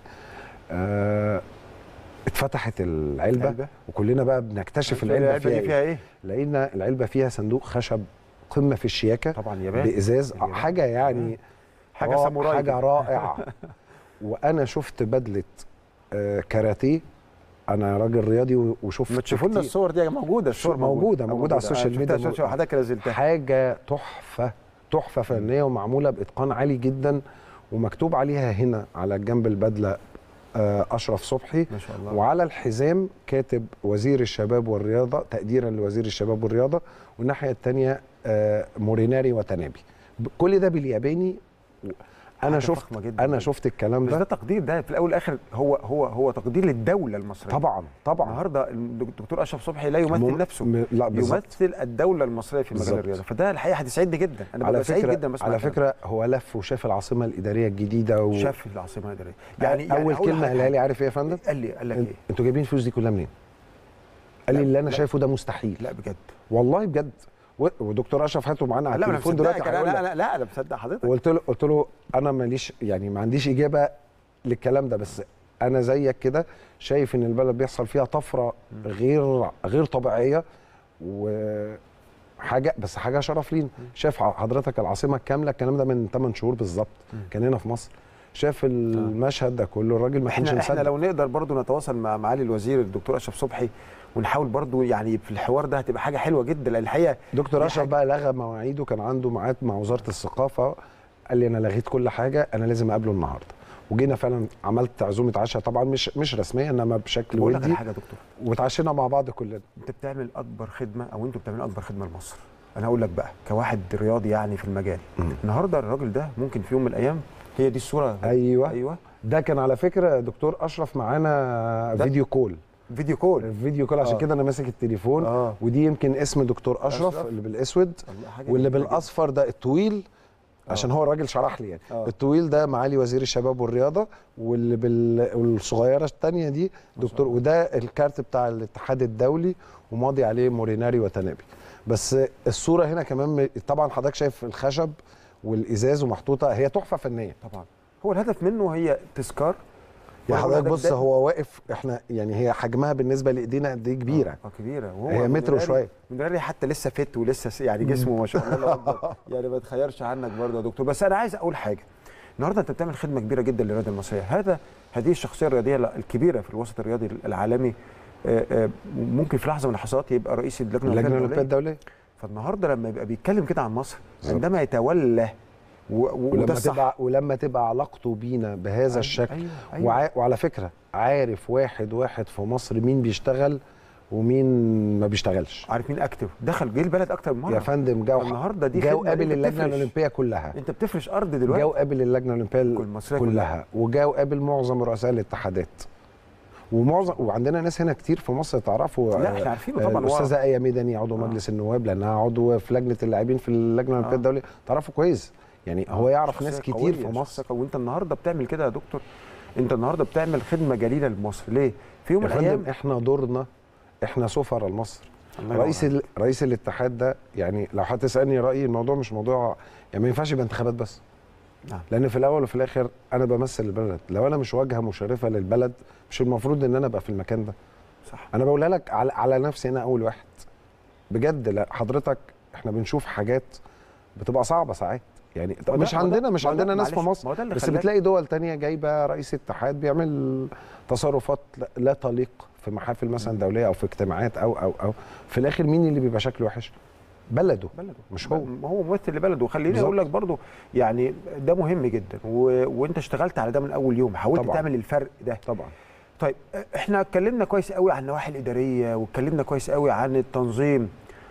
B: آه اتفتحت العلبه
A: علبة.
B: وكلنا بقى بنكتشف العلبه فيها,
A: دي
B: إيه؟
A: فيها ايه؟
B: لقينا العلبه فيها صندوق خشب قمه في الشياكه
A: طبعا يابان
B: بازاز
A: اليابان.
B: حاجه يعني
A: حاجه
B: رائع-
A: ساموراي
B: حاجه
A: كده.
B: رائعه وانا شفت بدله آه، كاراتيه انا راجل رياضي و- وشفت
A: ما تشوفوا لنا
B: كتير.
A: الصور دي موجوده الصور
B: موجودة- موجودة على السوشيال
A: أنا
B: ميديا.
A: شفتها شفتها، حضرتك نزلتها
B: حاجه تحفه تحفه فنيه ومعموله باتقان عالي جدا ومكتوب عليها هنا على جنب البدله آه، اشرف صبحي
A: ما شاء الله
B: وعلى الحزام كاتب وزير الشباب والرياضه تقديرا لوزير الشباب والرياضه والناحيه الثانيه موريناري وتنابي ب- كل ده بالياباني انا
A: حاجة
B: شفت
A: فخمة جداً
B: انا
A: جداً.
B: شفت الكلام
A: بس ده
B: ده
A: تقدير ده في الاول والاخر هو هو هو تقدير للدوله المصريه
B: طبعا طبعا
A: النهارده الدكتور اشرف صبحي لا يمثل
B: مم-
A: نفسه
B: م- لا بالظبط
A: يمثل الدوله المصريه في مجال
B: بالظبط.
A: الرياضه فده الحقيقه هتسعدني جدا انا
B: على
A: ببقى سعيد
B: فكره
A: جدا بسمع
B: على
A: الكلام
B: فكره هو لف وشاف العاصمه الاداريه الجديده و...
A: ده. شاف العاصمه الاداريه
B: يعني,
A: يعني
B: اول
A: هقول
B: كلمه
A: لحضرتك
B: قالها لي عارف ايه يا فندم
A: قال لي قال لك
B: أنت-
A: ايه
B: انتوا جايبين الفلوس دي كلها منين قال لي
A: لا،
B: اللي انا
A: لا.
B: شايفه ده مستحيل
A: لا بجد
B: والله بجد و- ودكتور اشرف هاته معانا على
A: لا انا
B: التليفون دلوقتي
A: مصدقك
B: هيقول
A: لا
B: لك.
A: لا لا انا مصدق حضرتك
B: وقلت له قلت له انا ماليش يعني ما عنديش اجابه للكلام ده بس انا زيك كده شايف ان البلد بيحصل فيها طفره غير غير طبيعيه وحاجه بس حاجه شرف لينا شاف حضرتك العاصمه الكامله الكلام ده من 8 شهور بالظبط كان هنا في مصر شاف المشهد ده كله الراجل ما كانش
A: احنا احنا
B: مصدق
A: لو نقدر برضو نتواصل مع معالي الوزير الدكتور اشرف صبحي ونحاول برضو يعني في الحوار ده هتبقى حاجه حلوه جدا لان الحقيقه
B: دكتور
A: دي
B: اشرف
A: حاجة.
B: بقى لغى مواعيده كان عنده ميعاد مع وزاره الثقافه قال لي انا لغيت كل حاجه انا لازم اقابله النهارده وجينا فعلا عملت عزومه عشاء طبعا مش مش رسميه انما بشكل
A: بقول لك على
B: ودي
A: حاجه يا دكتور
B: وتعشينا مع بعض كلنا
A: انت بتعمل اكبر خدمه او انتوا بتعملوا اكبر خدمه لمصر انا هقول لك بقى كواحد رياضي يعني في المجال
B: مم.
A: النهارده الراجل ده ممكن في يوم من الايام هي دي الصوره
B: ايوه
A: ايوه
B: ده كان على فكره دكتور اشرف معانا
A: ده-
B: فيديو كول
A: فيديو كول
B: فيديو كول عشان
A: آه.
B: كده انا ماسك التليفون
A: اه
B: ودي يمكن اسم دكتور اشرف,
A: أشرف.
B: اللي بالاسود
A: الله، حاجة
B: واللي
A: جميلة جداً.
B: بالاصفر ده الطويل
A: آه.
B: عشان هو الراجل شرح لي يعني
A: آه.
B: الطويل ده معالي وزير الشباب والرياضه واللي بال... والصغيره الثانيه دي دكتور وده الكارت بتاع الاتحاد الدولي وماضي عليه موريناري وتنابي بس الصوره هنا كمان م- طبعا حضرتك شايف الخشب والازاز ومحطوطه هي تحفه فنيه
A: طبعا هو الهدف منه هي تذكار
B: يا
A: وهو
B: حضرتك
A: الهدف
B: بص
A: ده-
B: هو واقف احنا يعني هي حجمها بالنسبه لايدينا قد ايه كبيره
A: اه كبيره وهو
B: هي متر
A: مدراري-
B: وشوية.
A: مدراري حتى لسه فت ولسه س- يعني جسمه ما شاء الله الله أكبر. يعني ما تخيرش عنك برضه يا دكتور بس انا عايز اقول حاجه النهارده انت بتعمل خدمه كبيره جدا للرياضه المصريه هذا هذه الشخصيه الرياضيه الكبيره في الوسط الرياضي العالمي آه، آه، ممكن في لحظه من اللحظات يبقى رئيس اللجنه
B: اللجنه
A: الأولمبية
B: الاولمبيه الدوليه
A: فالنهارده لما يبقى بيتكلم كده عن مصر
B: بالظبط.
A: عندما يتولى و- و- وده
B: ولما
A: الصح
B: تبقى ولما تبقى علاقته بينا بهذا
A: أيوة،
B: الشكل
A: أيوة، أيوة.
B: وع... وعلى فكره عارف واحد واحد في مصر مين بيشتغل ومين ما بيشتغلش
A: عارف مين اكتف دخل جه البلد اكتر من مره
B: يا فندم جاو
A: النهارده دي
B: جاو
A: خدمة
B: قابل
A: أنت
B: اللجنه
A: بتفرش.
B: الاولمبيه كلها
A: انت بتفرش ارض دلوقتي
B: جاو قابل اللجنه الاولمبيه
A: المصرية
B: كلها وجاو قابل معظم رؤساء الاتحادات ومعظم وعندنا ناس هنا كتير في مصر تعرفوا
A: لا
B: آه،
A: احنا عارفينه
B: آه،
A: طبعا هو-
B: الاستاذه ايه ميداني عضو
A: آه.
B: مجلس النواب لانها عضو في لجنه اللاعبين في اللجنه الاولمبيه
A: آه.
B: الدوليه تعرفوا كويس يعني هو يعرف
A: شخصية
B: ناس كتير
A: قوية،
B: في مصر
A: شخصية قوية. وانت النهارده بتعمل كده يا دكتور انت النهارده بتعمل خدمه جليله لمصر ليه في يوم
B: يا
A: من الايام
B: فندم احنا دورنا احنا سفراء لمصر
A: الله ينور
B: رئيس ال... رئيس الاتحاد ده يعني لو هتسالني رايي الموضوع مش موضوع يعني ما ينفعش يبقى انتخابات بس
A: نعم.
B: لان في الاول وفي الاخر انا بمثل البلد لو انا مش واجهه مشرفه للبلد مش المفروض ان انا ابقى في المكان ده
A: صح
B: انا بقولها لك على, على نفسي انا اول واحد بجد لا حضرتك احنا بنشوف حاجات بتبقى صعبه ساعات يعني
A: ما ده-
B: مش
A: ما ده-
B: عندنا مش
A: ما ده-
B: عندنا ناس في
A: معلش،
B: مصر
A: ما هو ده اللي
B: بس
A: خلاك-
B: بتلاقي دول تانية جايبه رئيس اتحاد بيعمل تصرفات لا- لا تليق في محافل مثلا دوليه او في اجتماعات او او او في الاخر مين اللي بيبقى شكله وحش بلده
A: بلده
B: مش هو.
A: ما هو ممثل لبلده وخليني
B: بالظبط.
A: اقول لك برضو يعني ده مهم جدا و... وانت اشتغلت على ده من اول يوم حاولت
B: طبعاً.
A: تعمل الفرق ده
B: طبعا
A: طيب احنا اتكلمنا كويس قوي عن النواحي الاداريه واتكلمنا كويس قوي عن التنظيم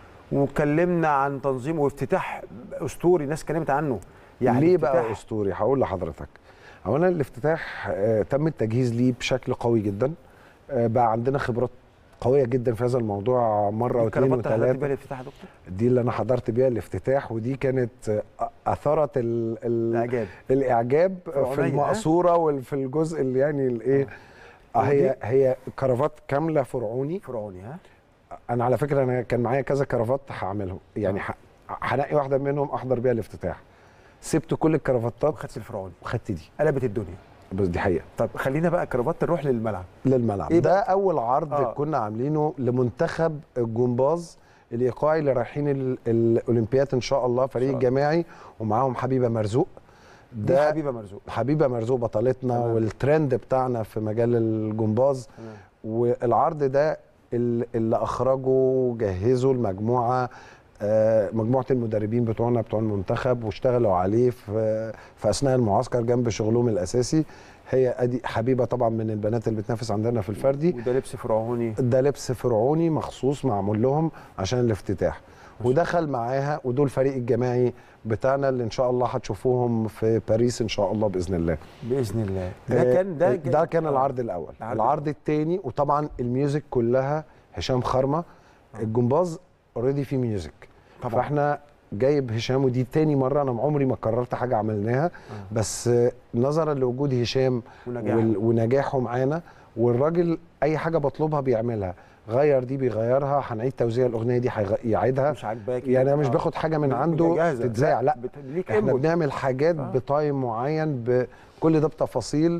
A: واتكلمنا عن تنظيم وافتتاح اسطوري ناس اتكلمت عنه
B: يعني ليه بقى
A: افتتاح-
B: اسطوري هقول لحضرتك اولا الافتتاح آه، تم التجهيز ليه بشكل قوي جدا آه، بقى عندنا خبرات قويه جدا في هذا الموضوع مره واثنين
A: الكرافته اللي حضرتك بيها
B: وثلاثه
A: الافتتاح يا دكتور
B: دي اللي انا حضرت بيها الافتتاح ودي كانت آه، اثرت ال ال
A: الاعجاب
B: الاعجاب في
A: فرعونية، ها؟
B: المقصوره وفي الجزء اللي يعني الايه آه، هي
A: ودي-
B: هي كرافات كامله فرعوني
A: فرعوني ها
B: انا على فكره انا كان معايا كذا كرافات هعملهم يعني ح- هنقي واحده منهم احضر بيها الافتتاح سبت كل الكرافتات
A: وخدت الفرعوني
B: وخدت دي
A: قلبت الدنيا
B: بس دي حقيقه
A: طب خلينا بقى كرافات نروح للملعب
B: للملعب
A: إيه
B: ده
A: بقى؟
B: اول عرض
A: آه.
B: آه. كنا عاملينه لمنتخب الجمباز الايقاعي اللي رايحين ال- الاولمبياد ان شاء الله فريق
A: إن شاء الله.
B: الجماعي ومعاهم حبيبه مرزوق
A: دي
B: ده
A: حبيبه مرزوق
B: حبيبه مرزوق بطلتنا
A: تمام.
B: والترند بتاعنا في مجال الجمباز
A: تمام.
B: والعرض ده ال- اللي اخرجوا وجهزوا المجموعه آه، مجموعه المدربين بتوعنا بتوع المنتخب واشتغلوا عليه في في اثناء المعسكر جنب شغلهم الاساسي هي ادي حبيبه طبعا من البنات اللي بتنافس عندنا في الفردي
A: وده لبس فرعوني
B: ده لبس فرعوني مخصوص معمول لهم عشان الافتتاح ودخل معاها ودول فريق الجماعي بتاعنا اللي ان شاء الله هتشوفوهم في باريس ان شاء الله باذن الله
A: باذن الله ده
B: آه،
A: كان ده
B: ده كان العرض الاول
A: العرض
B: العرض الثاني وطبعا الميوزك كلها هشام خرمه الجمباز اوريدي في ميوزك
A: طبعا.
B: فاحنا جايب هشام ودي تاني مره انا عمري ما قررت حاجه عملناها بس آه، نظرا لوجود هشام
A: ونجاحه.
B: وال- ونجاحه معانا والراجل اي حاجه بطلبها بيعملها غير دي بيغيرها هنعيد توزيع الاغنيه دي هيغ- يعيدها
A: مش عاجباك
B: يعني انا مش
A: آه.
B: باخد حاجه من
A: بت-
B: عنده
A: جاهزة.
B: تتذاع لا
A: بت- ليك
B: احنا
A: input.
B: بنعمل حاجات
A: آه.
B: بتايم معين بكل ده بتفاصيل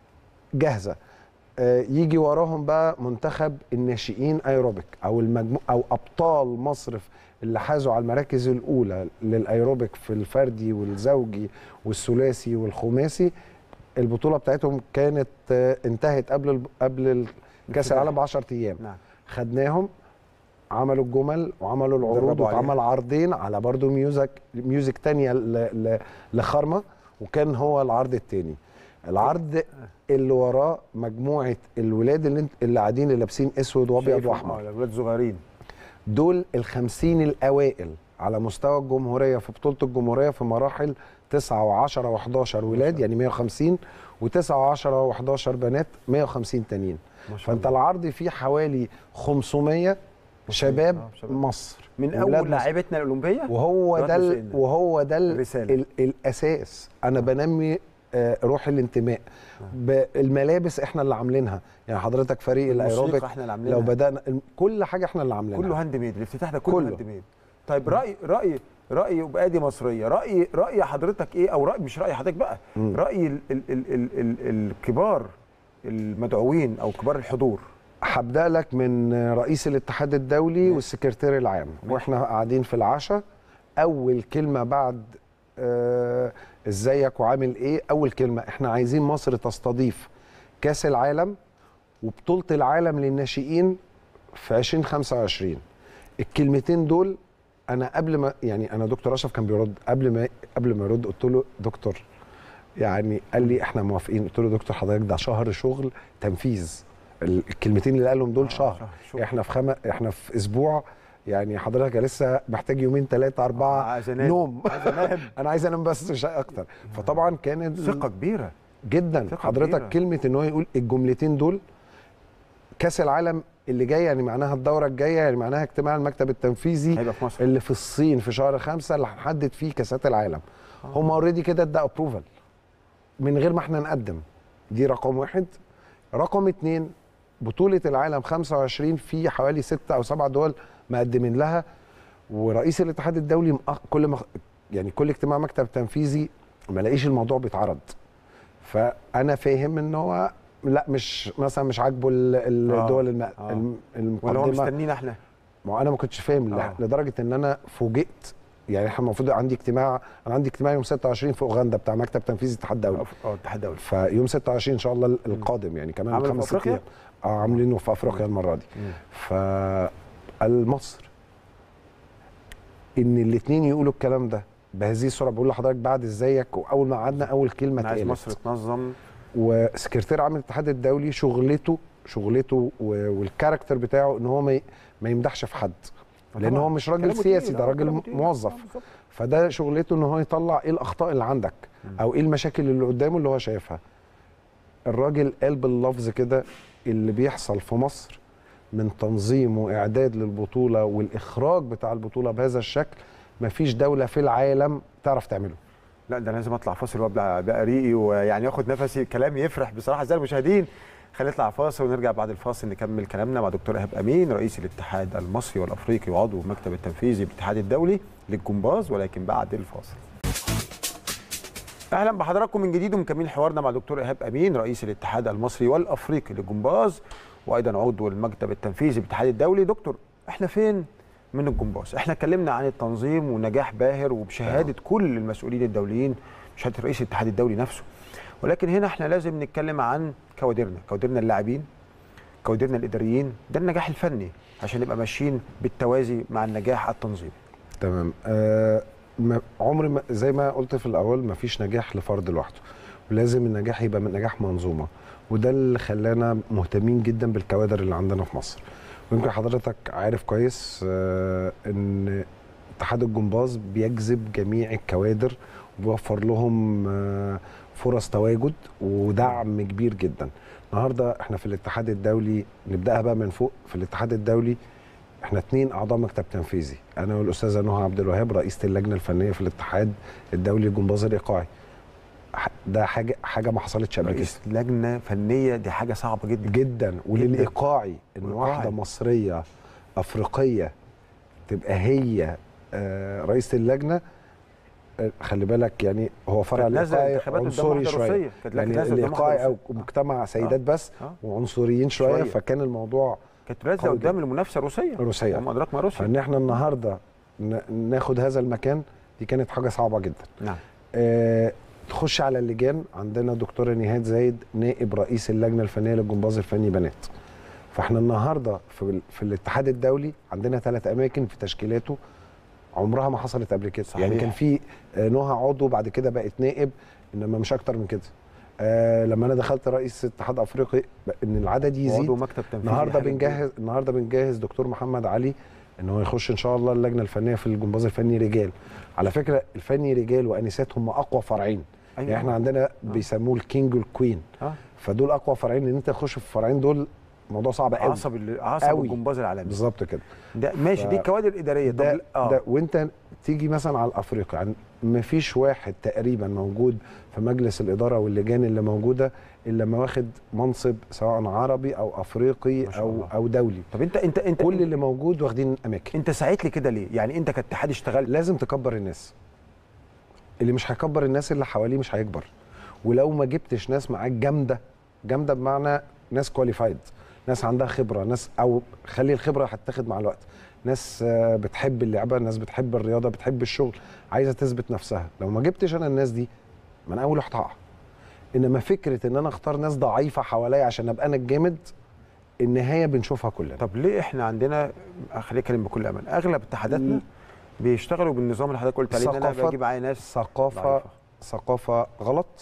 B: جاهزه آه، يجي وراهم بقى منتخب الناشئين ايروبيك او المجمو او ابطال مصر في- اللي حازوا على المراكز الاولى للايروبيك في الفردي والزوجي والثلاثي والخماسي البطوله بتاعتهم كانت آه، انتهت قبل الب- قبل ال- كاس
A: افتتاح.
B: العالم ب 10 ايام
A: نعم
B: خدناهم عملوا الجمل وعملوا العروض
A: دربوا عليها.
B: واتعمل عرضين على برضو ميوزك ميوزك تانية ل- ل- لخرمة وكان هو العرض التاني العرض اللي وراه مجموعة الولاد اللي, انت- اللي قاعدين اللي لابسين اسود وابيض
A: شايفهم،
B: واحمر
A: اه اولاد صغيرين
B: دول الخمسين الاوائل على مستوى الجمهورية في بطولة الجمهورية في مراحل 9 و10 و11 ولاد يعني 150 و9 و10 و11 بنات 150 تانيين
A: ما شاء
B: فانت
A: الله.
B: العرض فيه حوالي 500 شباب
A: آه، شباب.
B: مصر
A: من
B: ولاد
A: اول
B: مصر.
A: لاعبتنا الاولمبيه
B: وهو
A: لغاية
B: ده ال-
A: وصلنا.
B: وهو ده ال-
A: الرسالة.
B: ال- الاساس انا بنمي آه، روح الانتماء بالملابس احنا اللي عاملينها يعني حضرتك فريق
A: الموسيقى
B: الايروبيك
A: احنا اللي عاملينها
B: لو بدانا الم- كل حاجه احنا اللي عاملينها
A: كله هاند ميد الافتتاح ده كله,
B: كله.
A: هاند ميد طيب راي راي راي بادي مصريه راي راي حضرتك ايه او راي مش راي حضرتك بقى
B: مم.
A: راي ال ال ال ال ال الكبار المدعوين او كبار الحضور
B: هبدا لك من رئيس الاتحاد الدولي
A: ماشي.
B: والسكرتير العام
A: ماشي.
B: واحنا قاعدين في العشاء اول كلمه بعد آه، ازيك وعامل ايه اول كلمه احنا عايزين مصر تستضيف كاس العالم وبطوله العالم للناشئين في 2025 الكلمتين دول انا قبل ما يعني انا دكتور اشرف كان بيرد قبل ما قبل ما يرد قلت له دكتور يعني قال لي احنا موافقين قلت له دكتور حضرتك ده شهر شغل تنفيذ الكلمتين اللي قالهم دول
A: آه،
B: شهر
A: شهر شغل.
B: احنا في خم... احنا في اسبوع يعني حضرتك لسه محتاج يومين ثلاثه اربعه
A: عايز انام
B: نوم
A: عايز انام
B: انا عايز انام بس مش اكتر فطبعا كانت
A: ثقه كبيره
B: جدا
A: ثقة
B: حضرتك
A: كبيرة.
B: كلمه ان هو يقول الجملتين دول كاس العالم اللي جاي يعني معناها الدوره الجايه يعني معناها اجتماع المكتب التنفيذي
A: هيبقى في مصر
B: اللي في الصين في شهر خمسة اللي هنحدد فيه كاسات العالم هم اوريدي كده ادى ابروفال من غير ما احنا نقدم دي رقم واحد رقم اتنين بطولة العالم 25 في حوالي ستة أو سبعة دول مقدمين لها ورئيس الاتحاد الدولي مأ- كل ما يعني كل اجتماع مكتب تنفيذي ما لاقيش الموضوع بيتعرض فأنا فاهم إن هو لا مش مثلا مش عاجبه ال-
A: آه.
B: الدول الم...
A: آه.
B: الم-
A: ولا هو
B: المقدمة
A: مستنينا احنا
B: ما هو انا ما كنتش فاهم
A: آه.
B: آه. لدرجه ان انا فوجئت يعني احنا المفروض عندي اجتماع انا عندي اجتماع يوم 26 في اوغندا بتاع مكتب تنفيذي الاتحاد الدولي
A: اه الاتحاد الدولي
B: فيوم 26 ان شاء الله القادم يعني كمان
A: عملوا في
B: خمس ست
A: أفريقيا؟
B: ايام اه عاملينه في افريقيا المره دي
A: مم.
B: فالمصر ان الاثنين يقولوا الكلام ده بهذه السرعه بقول لحضرتك بعد ازيك واول ما قعدنا اول كلمه
A: أنا عايز
B: اتقالت
A: مصر تنظم
B: وسكرتير عام الاتحاد الدولي شغلته شغلته و- والكاركتر بتاعه ان هو ما ي- ما يمدحش في حد لان
A: طبعاً.
B: هو مش راجل
A: كلامه
B: سياسي
A: تقيل،
B: ده
A: آه،
B: راجل
A: كلامه تقيل.
B: موظف
A: آه، بالظبط.
B: فده شغلته ان هو يطلع ايه الاخطاء اللي عندك او ايه المشاكل اللي قدامه اللي هو شايفها الراجل قال باللفظ كده اللي بيحصل في مصر من تنظيم واعداد للبطوله والاخراج بتاع البطوله بهذا الشكل مفيش دوله في العالم تعرف تعمله
A: لا ده لازم اطلع فاصل وابلع بقى ريقي ويعني اخد نفسي كلام يفرح بصراحه زي المشاهدين خلينا نطلع فاصل ونرجع بعد الفاصل نكمل كلامنا مع دكتور ايهاب امين رئيس الاتحاد المصري والافريقي وعضو المكتب التنفيذي بالاتحاد الدولي للجمباز ولكن بعد الفاصل اهلا بحضراتكم من جديد ومكملين حوارنا مع دكتور ايهاب امين رئيس الاتحاد المصري والافريقي للجمباز وايضا عضو المكتب التنفيذي بالاتحاد الدولي دكتور احنا فين من الجمباز احنا اتكلمنا عن التنظيم ونجاح باهر وبشهاده كل المسؤولين الدوليين شهاده رئيس الاتحاد الدولي نفسه ولكن هنا احنا لازم نتكلم عن كوادرنا كوادرنا اللاعبين كوادرنا الاداريين ده النجاح الفني عشان نبقى ماشيين بالتوازي مع النجاح التنظيمي
B: تمام آه ما عمري ما زي ما قلت في الاول ما فيش نجاح لفرد لوحده ولازم النجاح يبقى من نجاح منظومه وده اللي خلانا مهتمين جدا بالكوادر اللي عندنا في مصر ويمكن حضرتك عارف كويس آه ان اتحاد الجمباز بيجذب جميع الكوادر وبيوفر لهم آه فرص تواجد ودعم كبير جدا النهارده احنا في الاتحاد الدولي نبداها بقى من فوق في الاتحاد الدولي احنا اثنين اعضاء مكتب تنفيذي انا والاستاذه نهى عبد الوهاب رئيسه اللجنه الفنيه في الاتحاد الدولي للجمباز الايقاعي ح- ده حاجه حاجه ما حصلتش قبل كده
A: رئيس لجنه فنيه دي حاجه صعبه جدا
B: جدا وللايقاعي ان
A: والإيقاعي.
B: واحده مصريه افريقيه تبقى هي آه، رئيسه اللجنه آه، خلي بالك يعني هو فرع
A: كانت نازلة
B: الايقاعي
A: انتخابات قدام
B: عنصري
A: واحدة
B: شويه
A: روسية. كانت
B: يعني
A: نازلة قدام
B: الايقاعي
A: واحدة
B: او
A: روسية.
B: مجتمع سيدات بس
A: آه.
B: وعنصريين شويه,
A: شوية.
B: فكان الموضوع
A: كانت نازله
B: قوي
A: قدام المنافسه الروسيه
B: روسية.
A: وما ادراك ما روسيا
B: فان احنا النهارده ن- ناخد هذا المكان دي كانت حاجه صعبه جدا
A: نعم
B: آه، تخش على اللجان عندنا دكتوره نهاد زايد نائب رئيس اللجنه الفنيه للجمباز الفني بنات فاحنا النهارده في, ال- في الاتحاد الدولي عندنا ثلاث اماكن في تشكيلاته عمرها ما حصلت قبل كده
A: صحيح.
B: يعني كان في آه، نهى عضو بعد كده بقت نائب انما مش اكتر من كده آه لما انا دخلت رئيس اتحاد افريقي بقى ان العدد يزيد
A: وعضو مكتب تنفيذي
B: النهارده
A: حاجة
B: بنجهز النهارده بنجهز دكتور محمد علي ان هو يخش ان شاء الله اللجنه الفنيه في الجمباز الفني رجال على فكره الفني رجال وانسات هم اقوى فرعين
A: أيوة.
B: يعني احنا عندنا بيسموه الكينج والكوين
A: اه
B: فدول اقوى فرعين ان انت تخش في الفرعين دول موضوع صعب قوي
A: عصب ال- عصب
B: أوي.
A: الجمباز العالمي
B: بالظبط كده
A: ده ماشي
B: ف-
A: دي الكوادر الاداريه طب
B: ده,
A: اه
B: ده وانت تيجي مثلا على الافريقي يعني ما فيش واحد تقريبا موجود في مجلس الاداره واللجان اللي موجوده الا لما واخد منصب سواء عربي او افريقي
A: ما شاء
B: او
A: الله.
B: او دولي
A: طب انت انت انت
B: كل اللي موجود واخدين اماكن
A: انت ساعدت لي كده ليه؟ يعني انت كاتحاد اشتغلت
B: لازم تكبر الناس اللي مش هيكبر الناس اللي حواليه مش هيكبر ولو ما جبتش ناس معاك جامده جامده بمعنى ناس كواليفايد ناس عندها خبره ناس او خلي الخبره هتاخد مع الوقت ناس آه، بتحب اللعبه ناس بتحب الرياضه بتحب الشغل عايزه تثبت نفسها لو ما جبتش انا الناس دي ما انا اول هقع انما فكره ان انا اختار ناس ضعيفه حواليا عشان ابقى انا الجامد النهايه بنشوفها كلنا
A: طب ليه احنا عندنا خليني اتكلم بكل امان اغلب اتحاداتنا
B: م.
A: بيشتغلوا بالنظام اللي حضرتك قلت عليه ان انا
B: ثقافة-
A: بجيب معايا ناس
B: ثقافه
A: ضعيفة.
B: ثقافه غلط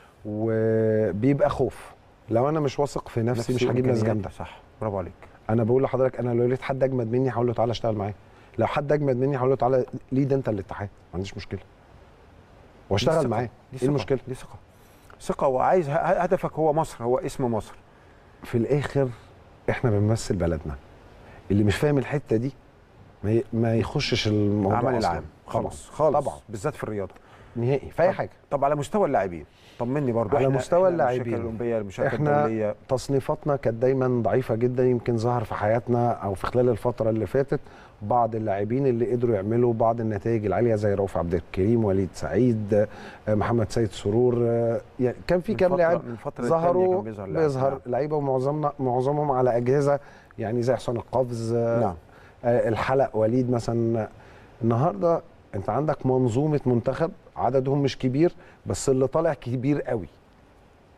B: وبيبقى خوف لو انا مش واثق في نفسي
A: نفس
B: مش هجيب ناس
A: الإمكانيات.
B: جامده
A: صح برافو عليك
B: انا بقول لحضرتك انا لو لقيت حد اجمد مني هقول له تعالى اشتغل معايا لو حد اجمد مني هقول له تعالى ليد انت الاتحاد ما عنديش مشكله
A: دي
B: واشتغل
A: ثقة.
B: معاه
A: دي
B: ايه
A: ثقة.
B: المشكله
A: دي ثقه ثقه وعايز ه- هدفك هو مصر هو اسم مصر
B: في الاخر احنا بنمثل بلدنا اللي مش فاهم الحته دي ما ي- ما يخشش الموضوع
A: العمل
B: أصلاً.
A: العام
B: طبعا
A: خالص خالص
B: طبعا
A: بالذات في الرياضه
B: نهائي في اي
A: طب-
B: حاجه
A: طب على مستوى اللاعبين طمني برضو
B: على
A: إحنا-
B: مستوى
A: إحنا
B: اللاعبين.
A: المشاركه الاولمبيه المشاركه
B: إحنا
A: الدوليه
B: تصنيفاتنا كانت دايما ضعيفه جدا يمكن ظهر في حياتنا او في خلال الفتره اللي فاتت بعض اللاعبين اللي قدروا يعملوا بعض النتائج العاليه زي رؤوف عبد الكريم وليد سعيد آه، محمد سيد سرور آه، يعني كان في
A: من
B: كام
A: فترة-
B: لاعب
A: من فتره للتانية
B: ظهروا
A: كان بيظهر لاعب.
B: بيظهر
A: نعم.
B: لعيبه ومعظمنا معظمهم على اجهزه يعني زي حسام القفز آه،
A: نعم
B: آه، الحلق وليد مثلا النهارده انت عندك منظومه منتخب عددهم مش كبير بس اللي طالع كبير قوي
A: برافو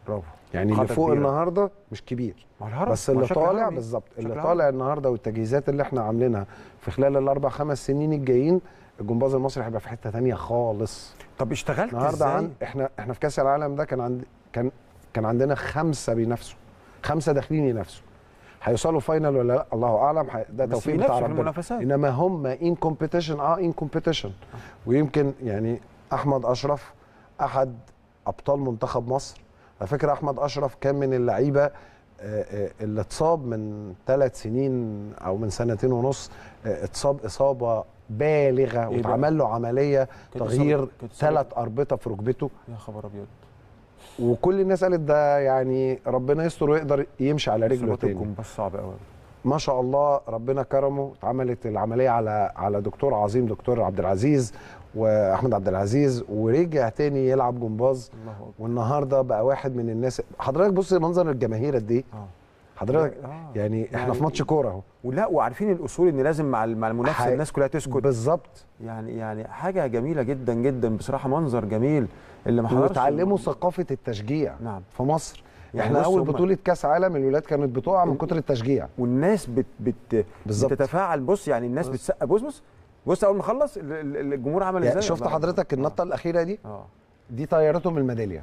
B: يعني اللي
A: خطة
B: فوق
A: كبيرة.
B: النهارده مش كبير
A: ما هو الهرم
B: بس
A: ما هو
B: اللي
A: شكل
B: طالع
A: هرمي.
B: بالظبط اللي
A: شكل
B: طالع النهارده والتجهيزات اللي احنا عاملينها في خلال الاربع خمس سنين الجايين الجمباز المصري هيبقى في حته ثانيه خالص
A: طب اشتغلت
B: النهارده
A: ازاي
B: عن احنا احنا في كاس العالم ده كان عند كان كان عندنا خمسه بينافسوا خمسه داخلين ينافسوا هيوصلوا فاينل ولا لا الله اعلم ح- ده
A: بس
B: توفيق
A: بينافسوا
B: بتاع
A: في
B: ربنا
A: المنافسات.
B: انما هم ان كومبيتيشن اه ان كومبيتيشن ويمكن يعني احمد اشرف احد ابطال منتخب مصر على فكره احمد اشرف كان من اللعيبه آه، آه، اللي اتصاب من ثلاث سنين او من سنتين ونص آه، اتصاب اصابه بالغه
A: إيه بقى؟
B: واتعمل له عمليه
A: كانت
B: تغيير
A: إصابة- كانت إصابة-
B: ثلاث اربطه في ركبته
A: يا خبر ابيض
B: وكل الناس قالت ده يعني ربنا يستر ويقدر يمشي على رجله
A: إصابات
B: تاني
A: الجمباز صعب قوي
B: ما شاء الله ربنا كرمه اتعملت العمليه على على دكتور عظيم دكتور عبد العزيز واحمد عبد العزيز ورجع تاني يلعب جمباز
A: الله اكبر
B: والنهارده بقى واحد من الناس حضرتك بص منظر الجماهير قد ايه
A: اه
B: حضرتك
A: آه.
B: يعني احنا
A: يعني
B: في ماتش كوره اهو
A: ولا وعارفين الاصول ان لازم مع مع المنافسه
B: حي-
A: الناس كلها تسكت
B: بالظبط
A: يعني يعني حاجه جميله جدا جدا بصراحه منظر جميل اللي ما حضرش
B: وتعلموا ثقافه التشجيع
A: نعم
B: في مصر
A: يعني
B: احنا
A: بص
B: اول
A: هم-
B: بطوله كاس عالم الولاد كانت بتقع من كتر التشجيع
A: والناس بت بت
B: بالظبط.
A: بتتفاعل بص يعني الناس بتسقف بص بص بص اول ما خلص ال- ال- الجمهور عمل
B: يعني
A: ازاي
B: شفت
A: الله
B: حضرتك
A: أكبر.
B: النطه الاخيره دي
A: اه
B: دي طيرتهم الميداليه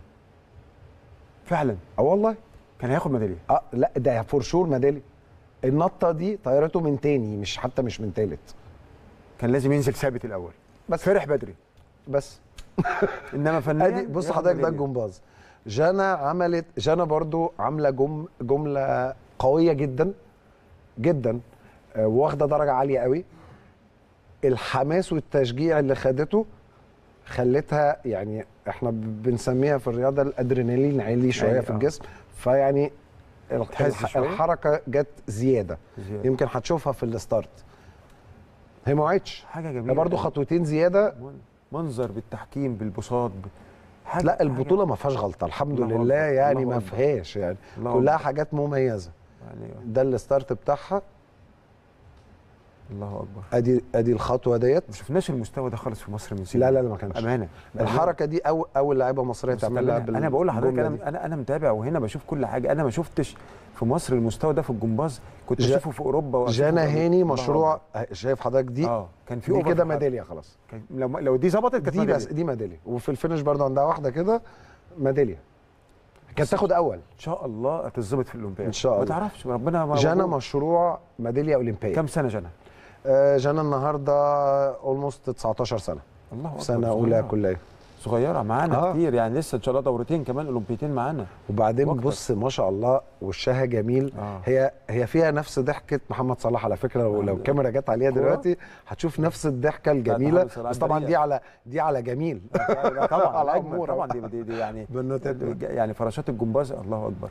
A: فعلا
B: اه والله
A: كان هياخد ميداليه
B: اه لا ده فور شور ميداليه النطه دي طيرته من تاني مش حتى مش من تالت
A: كان لازم ينزل ثابت الاول
B: بس
A: فرح بدري
B: بس
A: انما فنيا
B: ادي بص
A: ياخد
B: حضرتك ده
A: ميدالية.
B: الجمباز جانا عملت جانا برضو عامله جم جمله قويه جدا جدا آه، واخده درجه عاليه قوي الحماس والتشجيع اللي خدته خلتها يعني احنا بنسميها في الرياضه الادرينالين عالي شويه
A: عالي،
B: في
A: آه.
B: الجسم فيعني الح-
A: تهز
B: الح-
A: شوية.
B: الحركه جت زياده
A: زيادة.
B: يمكن هتشوفها في الستارت هي ما وعدتش
A: حاجه
B: هي
A: جميله
B: برضه خطوتين زياده
A: من- منظر بالتحكيم بالبساط ب- حاجة
B: لا
A: حاجة-
B: البطوله ما فيهاش غلطه الحمد
A: الله
B: لله
A: أكبر،
B: يعني
A: الله
B: ما
A: أكبر.
B: فيهاش يعني
A: الله
B: كلها
A: أكبر.
B: حاجات مميزه
A: يعني
B: ده الستارت بتاعها
A: الله اكبر
B: ادي ادي الخطوه ديت
A: ما شفناش المستوى ده خالص في مصر من سنين
B: لا لا لا ما كانش
A: امانه
B: الحركه دي أو اول لعيبه مصريه
A: بس
B: تعملها
A: أنا- انا بقول لحضرتك
B: بالجملة
A: انا
B: دي.
A: انا انا متابع وهنا بشوف كل حاجه انا ما شفتش في مصر المستوى ده في الجمباز كنت
B: جا-
A: بشوفه في اوروبا وأشوفه
B: جانا
A: في أمريكا.
B: هاني
A: الله
B: مشروع
A: أكبر.
B: شايف حضرتك دي
A: اه كان في
B: دي
A: أوفر
B: كده
A: في حد.
B: ميداليه خلاص
A: كان- لو لو دي ظبطت كانت
B: دي
A: ميدالية.
B: بس دي ميداليه وفي الفينش برضه عندها واحده كده ميداليه كانت تاخد اول
A: ان شاء الله هتظبط في الاولمبياد
B: إن شاء
A: ما
B: الله.
A: تعرفش ربنا ما
B: جانا
A: موجود.
B: مشروع ميداليه اولمبيه
A: كم سنه جانا
B: آه، جانا النهارده اولموست 19 سنه
A: الله اكبر
B: في سنه اولى
A: صغيرة.
B: كليه
A: صغيره معانا
B: آه.
A: كتير يعني لسه ان شاء الله دورتين كمان اولمبيتين معانا
B: وبعدين
A: وأكتر.
B: بص ما شاء الله وشها جميل
A: آه.
B: هي هي فيها نفس ضحكه محمد صلاح على فكره ولو
A: آه.
B: الكاميرا جت عليها
A: كورة.
B: دلوقتي هتشوف نفس الضحكه الجميله
A: محمد صلاح
B: بس طبعا
A: بريئة.
B: دي على دي على جميل
A: طبعا
B: على
A: أجمل.
B: أمورة.
A: طبعا دي, دي, دي يعني
B: بالنوتات
A: يعني فراشات الجمباز الله اكبر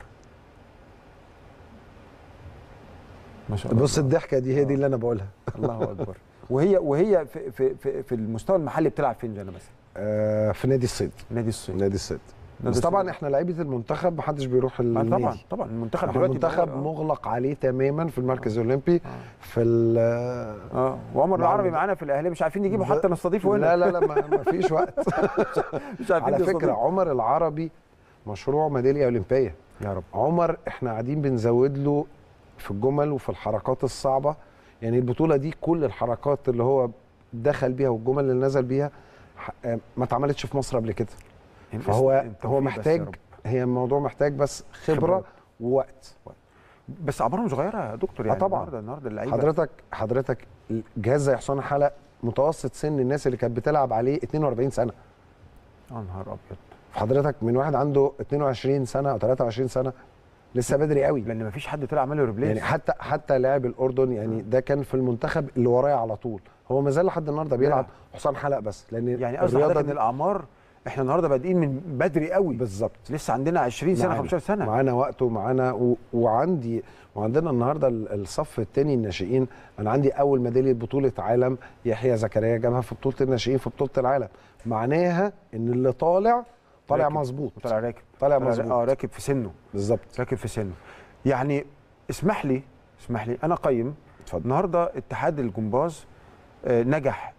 A: ما شاء الله
B: بص الضحكه دي هي دي اللي انا بقولها
A: الله اكبر وهي وهي في في في, في المستوى المحلي بتلعب فين جانا مثلا
B: آه في نادي الصيد
A: نادي الصين
B: نادي الصيد
A: نادي
B: بس
A: الصيد.
B: طبعا احنا لعيبه المنتخب محدش بيروح
A: آه
B: النادي
A: طبعا طبعا المنتخب
B: احنا
A: دلوقتي
B: المنتخب
A: بقى-
B: مغلق عليه تماما في المركز الاولمبي
A: آه.
B: في ال
A: اه وعمر
B: مع
A: العربي
B: الم-
A: معانا في الاهلي مش عارفين نجيبه
B: ب-
A: حتى نستضيفه هنا
B: لا لا لا ما ما فيش وقت
A: مش عارفين
B: على فكره
A: نستضيفه.
B: عمر العربي مشروع ميداليه اولمبيه
A: يا رب
B: عمر احنا قاعدين بنزود له في الجمل وفي الحركات الصعبه يعني البطوله دي كل الحركات اللي هو دخل بيها والجمل اللي نزل بيها ح- آه، ما اتعملتش في مصر قبل كده
A: يعني
B: فهو
A: التوفيق
B: هو
A: بس يا
B: محتاج
A: رب.
B: هي الموضوع محتاج بس
A: خبرة.
B: خبره ووقت
A: بس اعمارهم صغيره يا دكتور يعني
B: طبعاً.
A: النهارده النهارده اللعيبه
B: حضرتك حضرتك جهاز زي حسام حلق متوسط سن الناس اللي كانت بتلعب عليه 42 سنه
A: يا نهار ابيض
B: حضرتك من واحد عنده 22 سنه او 23 سنه لسه بدري قوي
A: لان ما فيش حد طلع عمل له ريبليس
B: يعني حتى حتى لاعب الاردن يعني ده كان في المنتخب اللي ورايا على طول هو ما زال لحد النهارده بيلعب حسام حلق بس لان
A: يعني قصدي
B: الرياضه
A: حضرتك ان
B: دي
A: الاعمار احنا النهارده بادئين من بدري قوي
B: بالظبط
A: لسه عندنا 20 سنه
B: معانا.
A: 15 سنه
B: معانا وقت ومعانا و... وعندي وعندنا النهارده ال- الصف الثاني الناشئين انا عندي اول ميداليه بطوله عالم يحيى زكريا جابها في بطوله الناشئين في بطوله العالم معناها ان اللي طالع طالع
A: راكب.
B: مظبوط
A: وطلع راكب
B: طالع
A: طلع-
B: مظبوط
A: اه راكب في سنه
B: بالظبط
A: راكب في سنه يعني اسمح لي اسمح لي انا قيم
B: اتفضل
A: النهارده اتحاد الجمباز آه، نجح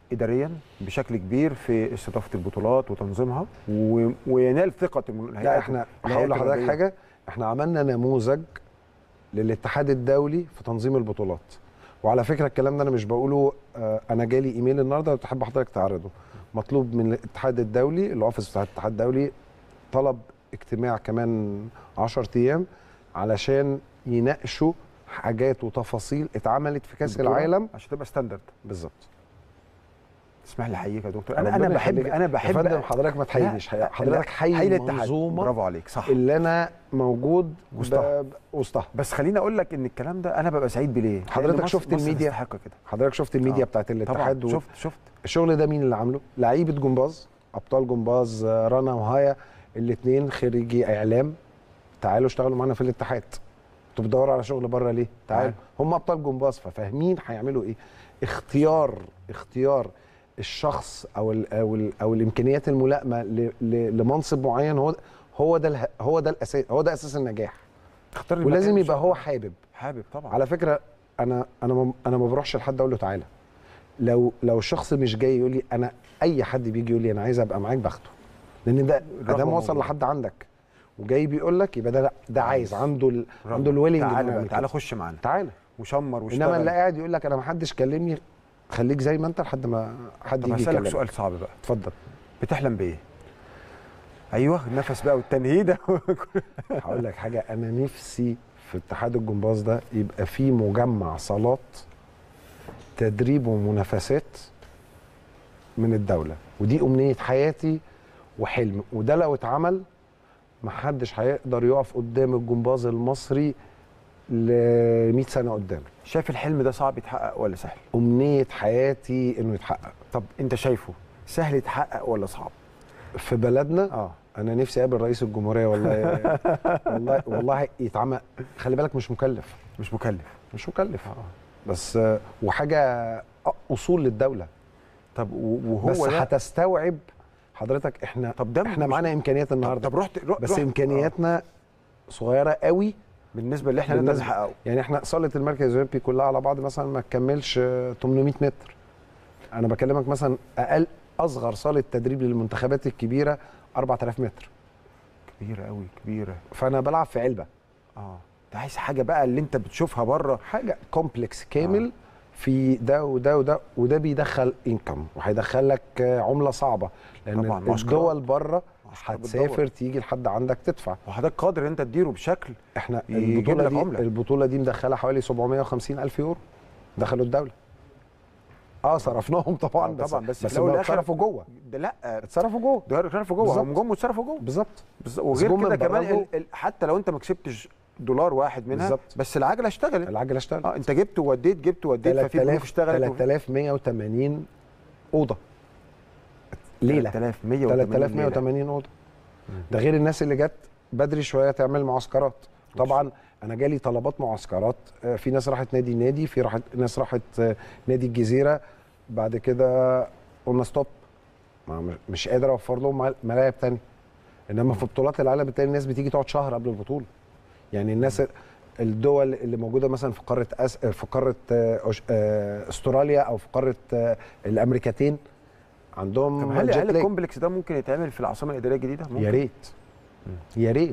A: اداريا بشكل كبير في استضافه البطولات وتنظيمها و... وينال ثقه الم-
B: لا
A: الهيئات-
B: احنا
A: الهيئات
B: هقول لحضرتك
A: الرياضية.
B: حاجه احنا عملنا نموذج للاتحاد الدولي في تنظيم البطولات وعلى فكره الكلام ده انا مش بقوله آه، انا جالي ايميل النهارده وتحب حضرتك تعرضه مطلوب من الاتحاد الدولي الاوفيس بتاع الاتحاد الدولي طلب اجتماع كمان 10 ايام علشان يناقشوا حاجات وتفاصيل اتعملت في كاس
A: البطولة
B: العالم
A: عشان تبقى ستاندرد
B: بالظبط
A: تسمح لي احييك يا دكتور انا
B: ربنا
A: انا بحب
B: يخليك.
A: انا
B: يا
A: بحب
B: فندم حضرتك ما تحيينيش
A: لا،
B: حضرتك
A: لا،
B: حي
A: الاتحاد.
B: المنظومه
A: برافو عليك صح
B: اللي انا موجود
A: وسطها.
B: ب- وسطها
A: بس خليني اقول لك ان الكلام ده انا ببقى سعيد بليه لأن
B: حضرتك
A: مصر-
B: شفت
A: مصر
B: الميديا؟
A: تستحق كده
B: حضرتك شفت الميديا
A: آه.
B: بتاعت
A: طبعا
B: الاتحاد و...
A: شفت شفت
B: الشغل ده مين اللي عامله لعيبه جمباز ابطال جمباز آه، رنا وهايا الاثنين خريجي اعلام تعالوا اشتغلوا معانا في الاتحاد انتوا بتدوروا على شغل بره ليه تعالوا هم ابطال جمباز ففاهمين هيعملوا ايه اختيار اختيار الشخص او ال او ال او الامكانيات الملائمه ل- ل- لمنصب معين هو هو ده اله- هو ده الاساس هو ده اساس النجاح
A: تختار المكان
B: ولازم
A: مش-
B: يبقى هو حابب
A: حابب طبعا
B: على فكره انا انا ما انا ما بروحش لحد اقول له تعالى لو لو الشخص مش جاي يقول لي انا اي حد بيجي يقول لي انا عايز ابقى معاك باخده لان ده
A: الرغبة
B: ادام وصل
A: موجودة.
B: لحد عندك وجاي بيقول لك يبقى ده ده عايز عنده ال... عنده الويلنج
A: تعالى بقى تعالى خش معانا
B: تعالى
A: وشمر واشتغل
B: انما اللي قاعد يقول لك انا ما حدش كلمني خليك زي ما انت لحد ما حد
A: طب
B: يجي
A: هسألك
B: يكلمك
A: سؤال صعب بقى
B: اتفضل
A: بتحلم بايه؟ ايوه النفس بقى والتنهيده
B: هقول لك حاجه انا نفسي في اتحاد الجمباز ده يبقى فيه مجمع صالات تدريب ومنافسات من الدوله ودي امنيه حياتي وحلم وده لو اتعمل محدش هيقدر يقف قدام الجمباز المصري ل 100 سنه قدام
A: شايف الحلم ده صعب يتحقق ولا سهل؟
B: امنيه حياتي انه يتحقق
A: طب انت شايفه سهل يتحقق ولا صعب؟
B: في بلدنا
A: اه
B: انا نفسي اقابل رئيس الجمهوريه والله والله والله يتعمل خلي بالك مش مكلف
A: مش مكلف
B: مش مكلف بس آه، وحاجه اصول للدوله
A: طب و- وهو
B: بس
A: ده
B: هتستوعب حضرتك احنا
A: طب ده
B: احنا
A: مش-
B: معانا امكانيات النهارده
A: طب رحت رحت
B: بس
A: رحت-
B: امكانياتنا صغيره قوي
A: آه. بالنسبه اللي احنا نقدر
B: بالنسبة-
A: نحققه
B: يعني احنا صاله المركز الاولمبي كلها على بعض مثلا ما تكملش آه، 800 متر انا بكلمك مثلا اقل اصغر صاله تدريب للمنتخبات الكبيره 4000 متر
A: كبيره قوي كبيره
B: فانا بلعب في علبه
A: اه انت عايز حاجه بقى اللي انت بتشوفها بره
B: حاجه كومبلكس كامل آه. في ده وده وده وده بيدخل انكم وهيدخل لك آه، عمله صعبه لان
A: طبعاً، معسكرات.
B: الدول بره
A: معسكرات
B: هتسافر
A: بتدور.
B: تيجي لحد عندك تدفع
A: وحضرتك قادر ان انت تديره بشكل
B: احنا
A: يجيب
B: البطوله
A: لك
B: دي
A: عملة.
B: البطوله دي مدخله حوالي 750 الف يورو دخلوا الدوله اه صرفناهم طبعا
A: آه،
B: بس
A: طبعاً، بس
B: بس,
A: في الأول
B: بس
A: والآخر-
B: اتصرفوا جوه
A: ده لا
B: اتصرفوا جوه
A: ده اتصرفوا جوه
B: بالظبط.
A: هم جم واتصرفوا جوه
B: بالظبط
A: بس وغير
B: جم
A: كده
B: من بره
A: كمان
B: جوه.
A: ال- ال- حتى لو انت ما كسبتش دولار واحد منها
B: بالظبط.
A: بس العجله اشتغلت
B: العجله اشتغلت
A: اه انت جبت ووديت جبت ووديت ففي بنوك
B: 3000
A: اشتغلت وفي-
B: 3180 اوضه ليله
A: 3180
B: 3180 اوضه ده غير الناس اللي جت بدري شويه تعمل معسكرات طبعا انا جالي طلبات معسكرات آه، في ناس راحت نادي النادي في راحت ناس راحت آه، نادي الجزيره بعد كده قلنا ستوب ما مش- مش قادر اوفر لهم مل- ملاعب تاني انما في بطولات العالم بالتالي الناس بتيجي تقعد شهر قبل البطوله يعني الناس الدول اللي موجوده مثلا في قاره أس... في قاره آه، أش- آه، استراليا او في قاره آه، الامريكتين عندهم
A: طب هل
B: jet
A: هل
B: lag.
A: الكومبلكس ده ممكن يتعمل في العاصمه الاداريه الجديده؟ ممكن
B: يا ريت يا ريت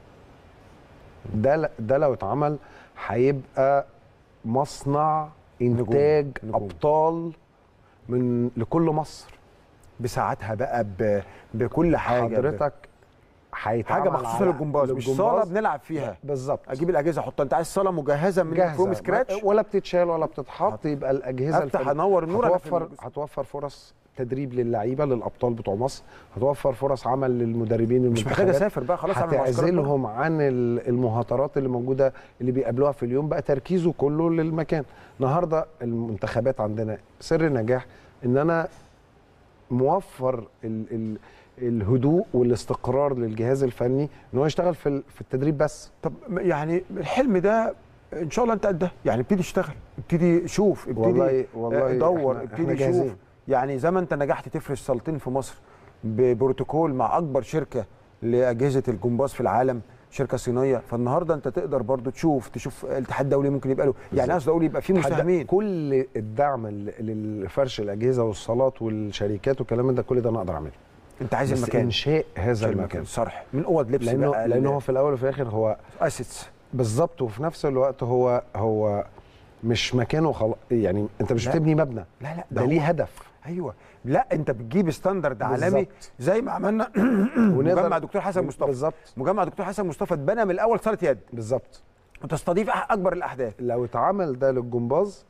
B: ده ل- ده لو اتعمل هيبقى مصنع انتاج
A: نجوم.
B: ابطال من لكل مصر
A: بساعتها بقى ب... بكل حاجه
B: حضرتك هيتعمل
A: حاجه مخصوصه
B: على-
A: للجمباز مش صاله بنلعب فيها
B: بالظبط
A: اجيب الاجهزه احطها انت عايز صاله مجهزه من
B: جاهزه
A: فروم سكراتش
B: ولا بتتشال ولا بتتحط يبقى الاجهزه
A: افتح
B: الفنية
A: انور النور أنا في
B: هتوفر
A: المجلس.
B: هتوفر فرص تدريب للعيبه للابطال بتوع مصر هتوفر فرص عمل للمدربين
A: مش محتاج
B: المنتخبات
A: اسافر بقى خلاص اعمل معسكرات بره.
B: هتعزلهم عن ال- المهاترات اللي موجوده اللي بيقابلوها في اليوم بقى تركيزه كله للمكان النهارده المنتخبات عندنا سر النجاح ان انا موفر ال ال الهدوء والاستقرار للجهاز الفني ان هو يشتغل في ال- في التدريب بس
A: طب يعني الحلم ده ان شاء الله انت قدها يعني ابتدي اشتغل ابتدي شوف ابتدي
B: والله والله
A: دور
B: إحنا-
A: ابتدي
B: إحنا
A: شوف
B: جاهزين.
A: يعني زي ما انت نجحت تفرش صالتين في مصر ببروتوكول مع اكبر شركه لاجهزه الجمباز في العالم شركه صينيه فالنهارده انت تقدر برضو تشوف تشوف الاتحاد الدولي ممكن يبقى له يعني
B: بالظبط.
A: قصدي اقول يبقى في
B: حد-
A: مساهمين
B: كل الدعم ل- لفرش الاجهزه والصالات والشركات والكلام من ده كل ده انا اقدر اعمله
A: انت عايز
B: بس
A: المكان
B: انشاء هذا
A: عشان
B: المكان
A: صرح من اوض لبس
B: لانه
A: بقى
B: لانه هو في الاول وفي الاخر هو
A: اسيتس
B: بالظبط وفي نفس الوقت هو هو مش مكانه خلاص يعني انت مش
A: لا.
B: بتبني مبنى
A: لا لا
B: ده
A: هو-
B: ليه هدف
A: ايوه لا انت بتجيب ستاندرد عالمي
B: بالظبط.
A: زي ما عملنا
B: ونقدر-
A: مجمع دكتور حسن مصطفى
B: بالظبط
A: مجمع دكتور حسن مصطفى اتبنى من الاول صاله يد
B: بالظبط
A: وتستضيف أح- اكبر الاحداث
B: لو اتعمل ده للجمباز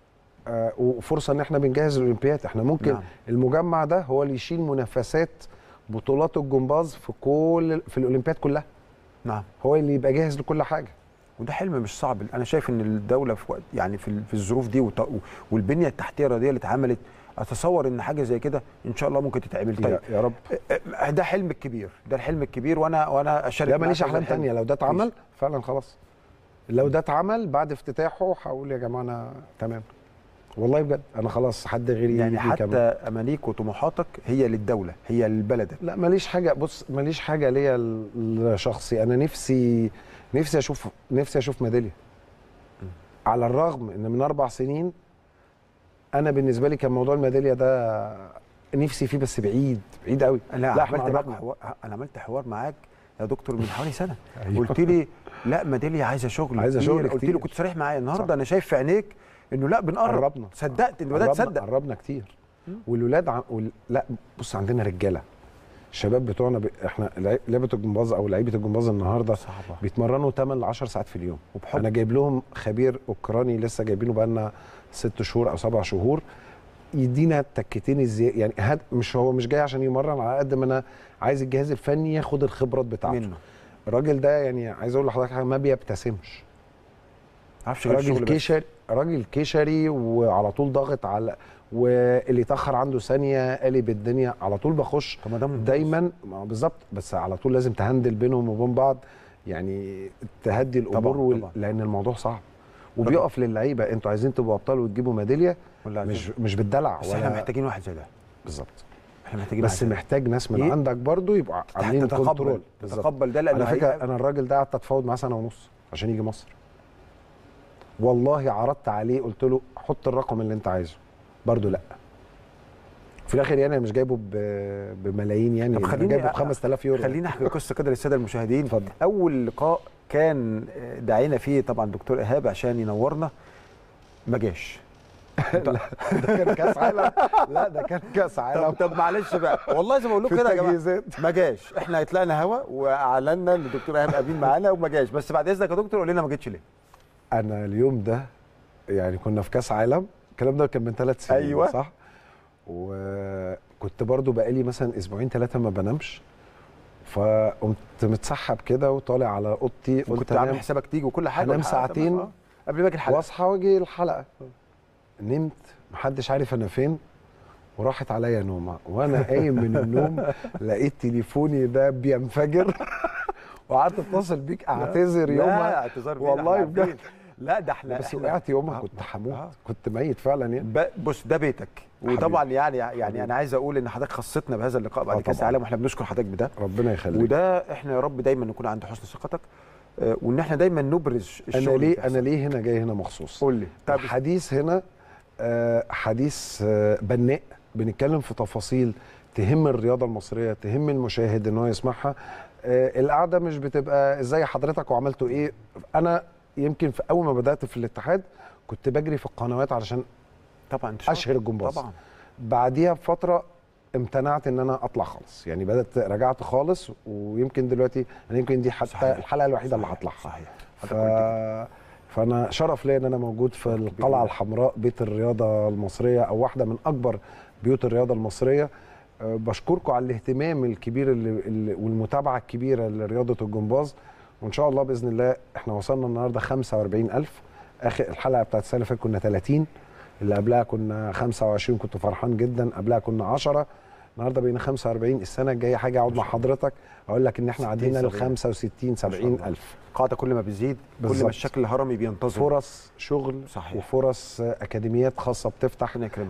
B: آه وفرصه ان احنا بنجهز الاولمبياد احنا ممكن
A: نعم.
B: نعم. المجمع ده هو اللي يشيل منافسات بطولات الجمباز في كل في الاولمبياد كلها
A: نعم
B: هو اللي يبقى جاهز لكل حاجه
A: وده حلم مش صعب انا شايف ان الدوله في وقت يعني في, ال- في الظروف دي وط- والبنيه التحتيه الرياضيه اللي اتعملت اتصور ان حاجه زي كده ان شاء الله ممكن تتعمل طيب
B: يا, يا رب
A: آه، ده حلم الكبير ده الحلم الكبير وانا وانا اشارك
B: لا
A: معاك
B: ماليش
A: هذا
B: احلام
A: الحلم.
B: تانية لو ده اتعمل فعلا خلاص لو ده اتعمل بعد افتتاحه هقول يا جماعه انا تمام والله بجد انا خلاص حد غيري
A: يعني
B: يجي
A: حتى
B: يكمل.
A: امانيك وطموحاتك هي للدوله هي للبلد
B: لا ماليش حاجه بص ماليش حاجه ليا ل- لشخصي انا نفسي نفسي اشوف نفسي اشوف ميداليه على الرغم ان من اربع سنين انا بالنسبه لي كان موضوع الميداليه ده نفسي فيه بس بعيد بعيد قوي
A: لا,
B: لا،
A: لا
B: إحنا
A: عملت معاك
B: قربنا.
A: حوار انا عملت حوار معاك يا دكتور من حوالي سنه
B: أيوة.
A: قلت لي لا ميداليه عايزه شغل
B: عايزة
A: كتير.
B: شغل
A: قلت
B: كتير.
A: له كنت صريح معايا النهارده
B: صح.
A: انا شايف في عينيك انه لا بنقرب
B: قربنا.
A: صدقت انت بدات
B: قربنا-
A: تصدق
B: قربنا كتير والولاد عن... وال... لا بص عندنا رجاله الشباب بتوعنا ب... احنا لعي- لعبه الجمباز او لعيبه الجمباز النهارده
A: صعبه
B: بيتمرنوا 8 ل 10 ساعات في اليوم
A: وبحب.
B: انا جايب لهم خبير اوكراني لسه جايبينه بقالنا ست شهور او سبع شهور يدينا التكتين ازاي يعني هاد مش هو مش جاي عشان يمرن على قد ما انا عايز الجهاز الفني ياخد الخبرات بتاعته
A: منه
B: الراجل ده يعني عايز اقول لحضرتك حاجه ما بيبتسمش
A: عارفش غير
B: راجل
A: الشغل بس.
B: كشري راجل كشري وعلى طول ضاغط على واللي يتاخر عنده ثانيه قلب الدنيا على طول بخش
A: طب ما ده ممتاز.
B: دايما ما هو بالظبط بس على طول لازم تهندل بينهم وبين بعض يعني تهدي الامور
A: طبعاً،
B: وال...
A: طبعاً.
B: لان الموضوع صعب وبيقف للعيبه انتوا عايزين تبقوا ابطال وتجيبوا ميداليه
A: ولا
B: مش
A: مش
B: مش بالدلع
A: بس احنا
B: ولا
A: محتاجين واحد زي ده
B: بالظبط
A: احنا محتاجين
B: بس
A: واحد زي ده.
B: محتاج ناس من
A: إيه؟
B: عندك برضو يبقوا عاملين
A: تتقبل
B: كنترول بالظبط
A: تتقبل ده لان
B: على فكره
A: الحقيقة-
B: انا الراجل ده قعدت اتفاوض معاه سنه ونص عشان يجي مصر والله عرضت عليه قلت له حط الرقم اللي انت عايزه برضه لا في الاخر يعني انا مش جايبه ب- بملايين يعني
A: طب
B: انا
A: خليني
B: جايبه ب
A: أ-
B: 5000 يورو
A: خلينا احكي قصه كده للساده المشاهدين
B: اتفضل.
A: اول لقاء كان دعينا فيه طبعا دكتور ايهاب عشان ينورنا ما جاش
B: ده كان كاس عالم لا ده كان كاس عالم
A: طب, طب معلش بقى والله زي ما بقول لكم
B: في
A: كده يا جماعه
B: التجهيزات.
A: ما جاش احنا طلعنا هوا واعلنا ان الدكتور ايهاب امين معانا وما جاش بس بعد اذنك يا دكتور قول لنا ما جيتش ليه
B: انا اليوم ده يعني كنا في كاس عالم الكلام ده كان من ثلاث سنين
A: أيوة.
B: صح وكنت برضو بقالي مثلا اسبوعين ثلاثه ما بنامش فقمت متسحب كده وطالع على اوضتي
A: كنت
B: قلت
A: عامل
B: انام
A: حسابك تيجي وكل حاجه
B: هنام
A: والحلقة
B: ساعتين.
A: تمام، آه. قبل ما اجي الحلقه
B: واصحى واجي الحلقه نمت محدش عارف انا فين وراحت عليا نومه وانا قايم من النوم لقيت تليفوني ده بينفجر وقعدت اتصل بيك اعتذر
A: لا
B: يومها
A: اعتذار بينا،
B: والله
A: إحنا
B: بجد.
A: عارفين. لا ده احنا
B: بس
A: إحنا-
B: وقعت يومها
A: آه،
B: كنت
A: آه.
B: هموت كنت ميت فعلا يعني
A: ب- بص ده بيتك وطبعا يعني يعني
B: حبيبي.
A: انا عايز اقول ان حضرتك خصتنا بهذا اللقاء بعد
B: آه
A: كاس
B: طبعاً.
A: العالم واحنا بنشكر حضرتك بده
B: ربنا يخليك
A: وده احنا يا رب دايما نكون عند حسن ثقتك آه، وان احنا دايما نبرز
B: انا
A: الشغل اللي
B: ليه
A: بيحصل.
B: انا ليه هنا جاي هنا مخصوص
A: قول لي طب
B: الحديث هنا آه، حديث آه، بناء بنتكلم في تفاصيل تهم الرياضه المصريه تهم المشاهد ان هو يسمعها آه، القعده مش بتبقى ازاي حضرتك وعملتوا ايه انا يمكن في اول ما بدات في الاتحاد كنت بجري في القنوات علشان
A: طبعا انتشار.
B: اشهر الجمباز
A: طبعا
B: بعديها بفتره امتنعت ان انا اطلع خالص يعني بدات رجعت خالص ويمكن دلوقتي انا يمكن دي حتى
A: صحيح.
B: الحلقه الوحيده اللي
A: صحيح.
B: هطلعها
A: صحيح
B: ف...
A: حضرتك قلت كده.
B: فانا شرف ليا ان انا موجود في القلعه الحمراء بيت الرياضه المصريه او واحده من اكبر بيوت الرياضه المصريه أه، بشكركم على الاهتمام الكبير اللي اللي والمتابعه الكبيره لرياضه الجمباز وان شاء الله باذن الله احنا وصلنا النهارده 45000 اخر الحلقه بتاعت السنه اللي فاتت كنا 30 اللي قبلها كنا 25 كنت فرحان جدا قبلها كنا 10 النهارده بقينا 45 السنه الجايه حاجه اقعد مع حضرتك اقول لك ان احنا
A: 60
B: عدينا ل
A: 70.
B: 65 70
A: الله.
B: الف
A: القاعده كل ما بتزيد كل ما
B: بالظبط.
A: الشكل الهرمي بينتظم
B: فرص شغل
A: صحيح.
B: وفرص اكاديميات خاصه بتفتح
A: ربنا يكرمك يا رب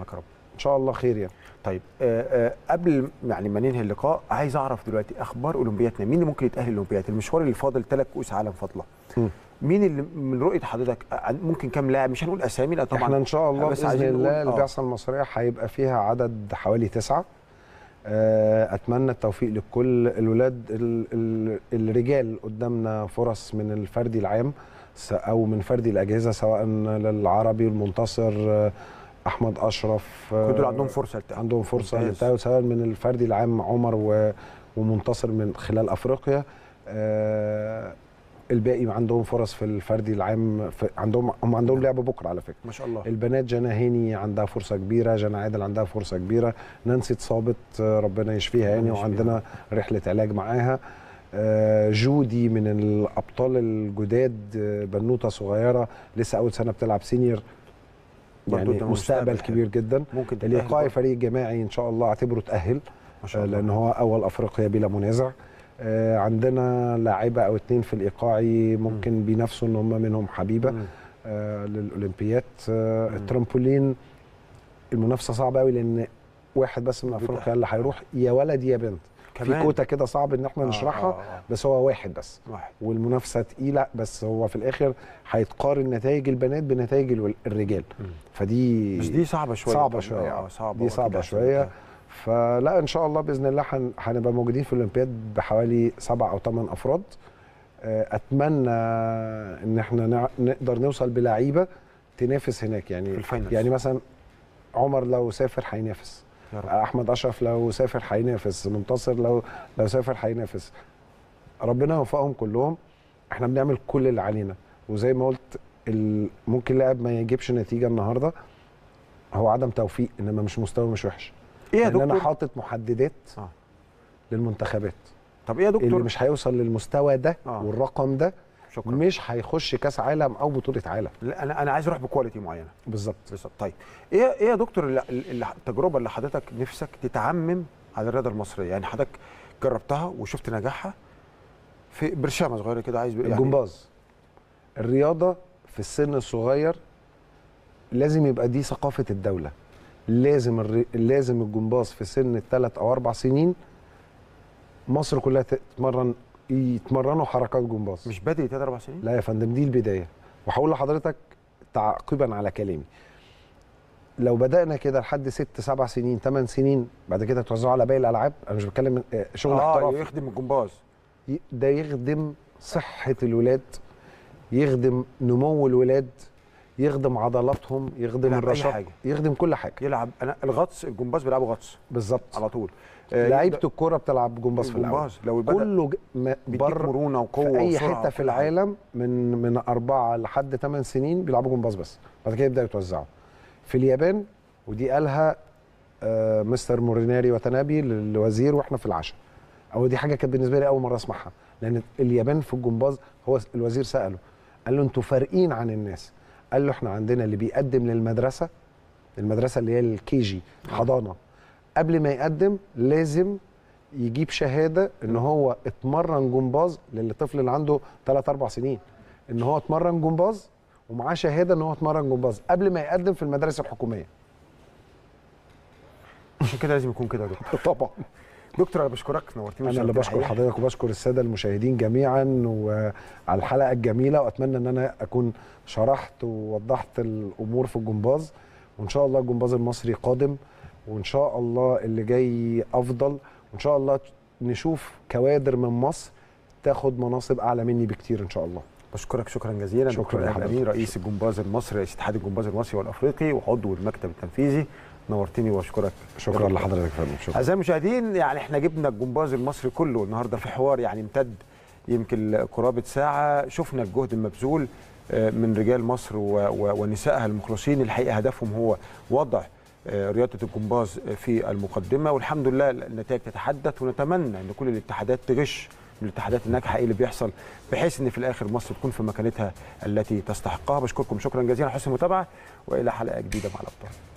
B: ان شاء الله خير يعني
A: طيب آه آه قبل يعني ما ننهي اللقاء عايز اعرف دلوقتي اخبار اولمبياتنا مين اللي ممكن يتاهل الاولمبياد المشوار اللي فاضل ثلاث كؤوس عالم فاضله
B: مم.
A: مين اللي من رؤيه حضرتك آه، ممكن كام لاعب مش هنقول اسامي لا طبعا
B: احنا ان شاء الله
A: بس
B: باذن
A: عايزين نقول-
B: الله
A: آه.
B: البعثه المصريه هيبقى فيها عدد حوالي تسعه آه، اتمنى التوفيق لكل الولاد ال- ال- الرجال قدامنا فرص من الفردي العام س- او من فردي الاجهزه سواء للعربي والمنتصر آه، احمد اشرف آه،
A: كل دول عندهم فرصه للتأهل.
B: عندهم فرصه
A: ممتاز.
B: للتأهل سواء من الفردي العام عمر و- ومنتصر من خلال افريقيا آه، الباقي عندهم فرص في الفردي العام في عندهم هم عندهم لعبه بكره على فكره
A: ما شاء الله
B: البنات جانا هاني عندها فرصه كبيره جانا عادل عندها فرصه كبيره نانسي اتصابت آه، ربنا يشفيها يعني
A: ربنا يشفيها.
B: وعندنا رحله علاج معاها آه، جودي من الابطال الجداد آه، بنوته صغيره لسه اول سنه بتلعب سينيور
A: برضو
B: يعني
A: ده
B: مستقبل
A: مستقبل
B: كبير جدا
A: ممكن تتأهل
B: الايقاعي
A: برضه.
B: فريق جماعي ان شاء الله اعتبره تاهل
A: ما شاء
B: آه،
A: الله
B: لان هو اول افريقيا بلا منازع آه، عندنا لاعيبه او اتنين في الايقاعي ممكن بينافسوا ان هم منهم حبيبه
A: مم.
B: آه، للاولمبيات آه،
A: مم.
B: الترامبولين المنافسه صعبه قوي لان واحد بس من
A: بيتأهل.
B: افريقيا اللي هيروح يا ولد يا بنت في
A: كمان
B: كوتا كده صعب ان احنا
A: آه،
B: نشرحها
A: آه، آه.
B: بس هو واحد بس
A: واحد
B: والمنافسه تقيله بس هو في الاخر هيتقارن نتائج البنات بنتائج الول- الرجال
A: مم.
B: فدي
A: بس دي صعبه شويه
B: صعبة
A: طبعاً.
B: شوية.
A: اه صعبه
B: دي
A: وأكيد
B: صعبة
A: أحسن
B: شوية.
A: من ده.
B: فلا ان شاء الله باذن الله هن- هنبقى موجودين في الاولمبياد بحوالي سبع او ثمان افراد آه، اتمنى ان احنا نع- نقدر نوصل بلعيبه تنافس هناك
A: في
B: يعني
A: الفاينلز
B: يعني مثلا عمر لو سافر هينافس
A: يا رب.
B: احمد اشرف لو سافر هينافس منتصر لو لو سافر هينافس ربنا يوفقهم كلهم احنا بنعمل كل اللي علينا وزي ما قلت ال- ممكن لاعب ما يجيبش نتيجه النهارده هو عدم توفيق انما مش مستوى مش وحش
A: ايه يا
B: لان انا
A: دكتور
B: حاطط محددات
A: آه.
B: للمنتخبات
A: طب ايه يا
B: اللي
A: دكتور
B: مش هيوصل للمستوى ده
A: آه.
B: والرقم ده
A: شكرا
B: مش هيخش كاس عالم او بطوله عالم
A: لا انا انا عايز اروح بكواليتي معينه
B: بالظبط
A: بالظبط طيب ايه ايه يا دكتور اللي اللي التجربه اللي حضرتك نفسك تتعمم على الرياضه المصريه يعني حضرتك جربتها وشفت نجاحها في برشامه صغيره كده عايز يعني
B: الجمباز الرياضه في السن الصغير لازم يبقى دي ثقافه الدوله لازم الري... لازم الجمباز في سن الثلاث او اربع سنين مصر كلها تتمرن يتمرنوا حركات جمباز
A: مش بدري ثلاث اربع سنين
B: لا يا فندم دي البدايه وهقول لحضرتك تعقيبا على كلامي لو بدانا كده لحد ست سبع سنين ثمان سنين بعد كده توزعوا على باقي الالعاب انا مش بتكلم آه، شغل
A: اه
B: احترافي
A: يخدم الجمباز
B: ي- ده يخدم صحه الولاد يخدم نمو الولاد يخدم عضلاتهم يخدم
A: يلعب أي
B: الرشاقه
A: حاجة.
B: يخدم كل حاجه
A: يلعب انا الغطس الجمباز بيلعبوا غطس
B: بالظبط
A: على طول
B: لعيبه
A: يبدأ
B: الكوره بتلعب جمباز في الاول
A: الجمباز لو بدأ
B: كله ج- م-
A: بيديك
B: بره
A: مرونه وقوه
B: في اي
A: وسرعة
B: حته في
A: وكل حاجة.
B: العالم من من اربعه لحد ثمان سنين بيلعبوا جمباز بس بعد كده يبداوا يتوزعوا في اليابان ودي قالها آه مستر موريناري وتنابي للوزير واحنا في العشاء او دي حاجه كانت بالنسبه لي اول مره اسمعها لان اليابان في الجمباز هو الوزير ساله قال له انتوا فارقين عن الناس قال له احنا عندنا اللي بيقدم للمدرسه المدرسه اللي هي الكي جي حضانه قبل ما يقدم لازم يجيب شهاده ان هو اتمرن جمباز للطفل اللي عنده 3 4 سنين ان هو اتمرن جمباز ومعاه شهاده ان هو اتمرن جمباز قبل ما يقدم في المدارس الحكوميه
A: عشان كده لازم يكون كده يا دكتور
B: طبعا
A: دكتور انا بشكرك نورتني
B: انا اللي بشكر
A: الحقيقة.
B: حضرتك وبشكر الساده المشاهدين جميعا وعلى الحلقه الجميله واتمنى ان انا اكون شرحت ووضحت الامور في الجمباز وان شاء الله الجمباز المصري قادم وان شاء الله اللي جاي افضل وان شاء الله نشوف كوادر من مصر تاخد مناصب اعلى مني بكتير ان شاء الله
A: بشكرك شكرا جزيلا
B: شكراً
A: دكتور إيهاب
B: لحضرتك.
A: امين رئيس الجمباز المصري رئيس اتحاد الجمباز المصري والافريقي وعضو المكتب التنفيذي نورتني واشكرك
B: شكرا لحضرتك يا فندم شكرا
A: اعزائي المشاهدين يعني احنا جبنا الجمباز المصري كله النهارده في حوار يعني امتد يمكن قرابه ساعه شفنا الجهد المبذول آه، من رجال مصر و- و- ونسائها المخلصين الحقيقه هدفهم هو وضع آه، رياضه الجمباز في المقدمه والحمد لله النتائج تتحدث ونتمنى ان كل الاتحادات تغش من الاتحادات الناجحه ايه اللي بيحصل بحيث ان في الاخر مصر تكون في مكانتها التي تستحقها بشكركم شكرا جزيلا على حسن المتابعه والى حلقه جديده مع الابطال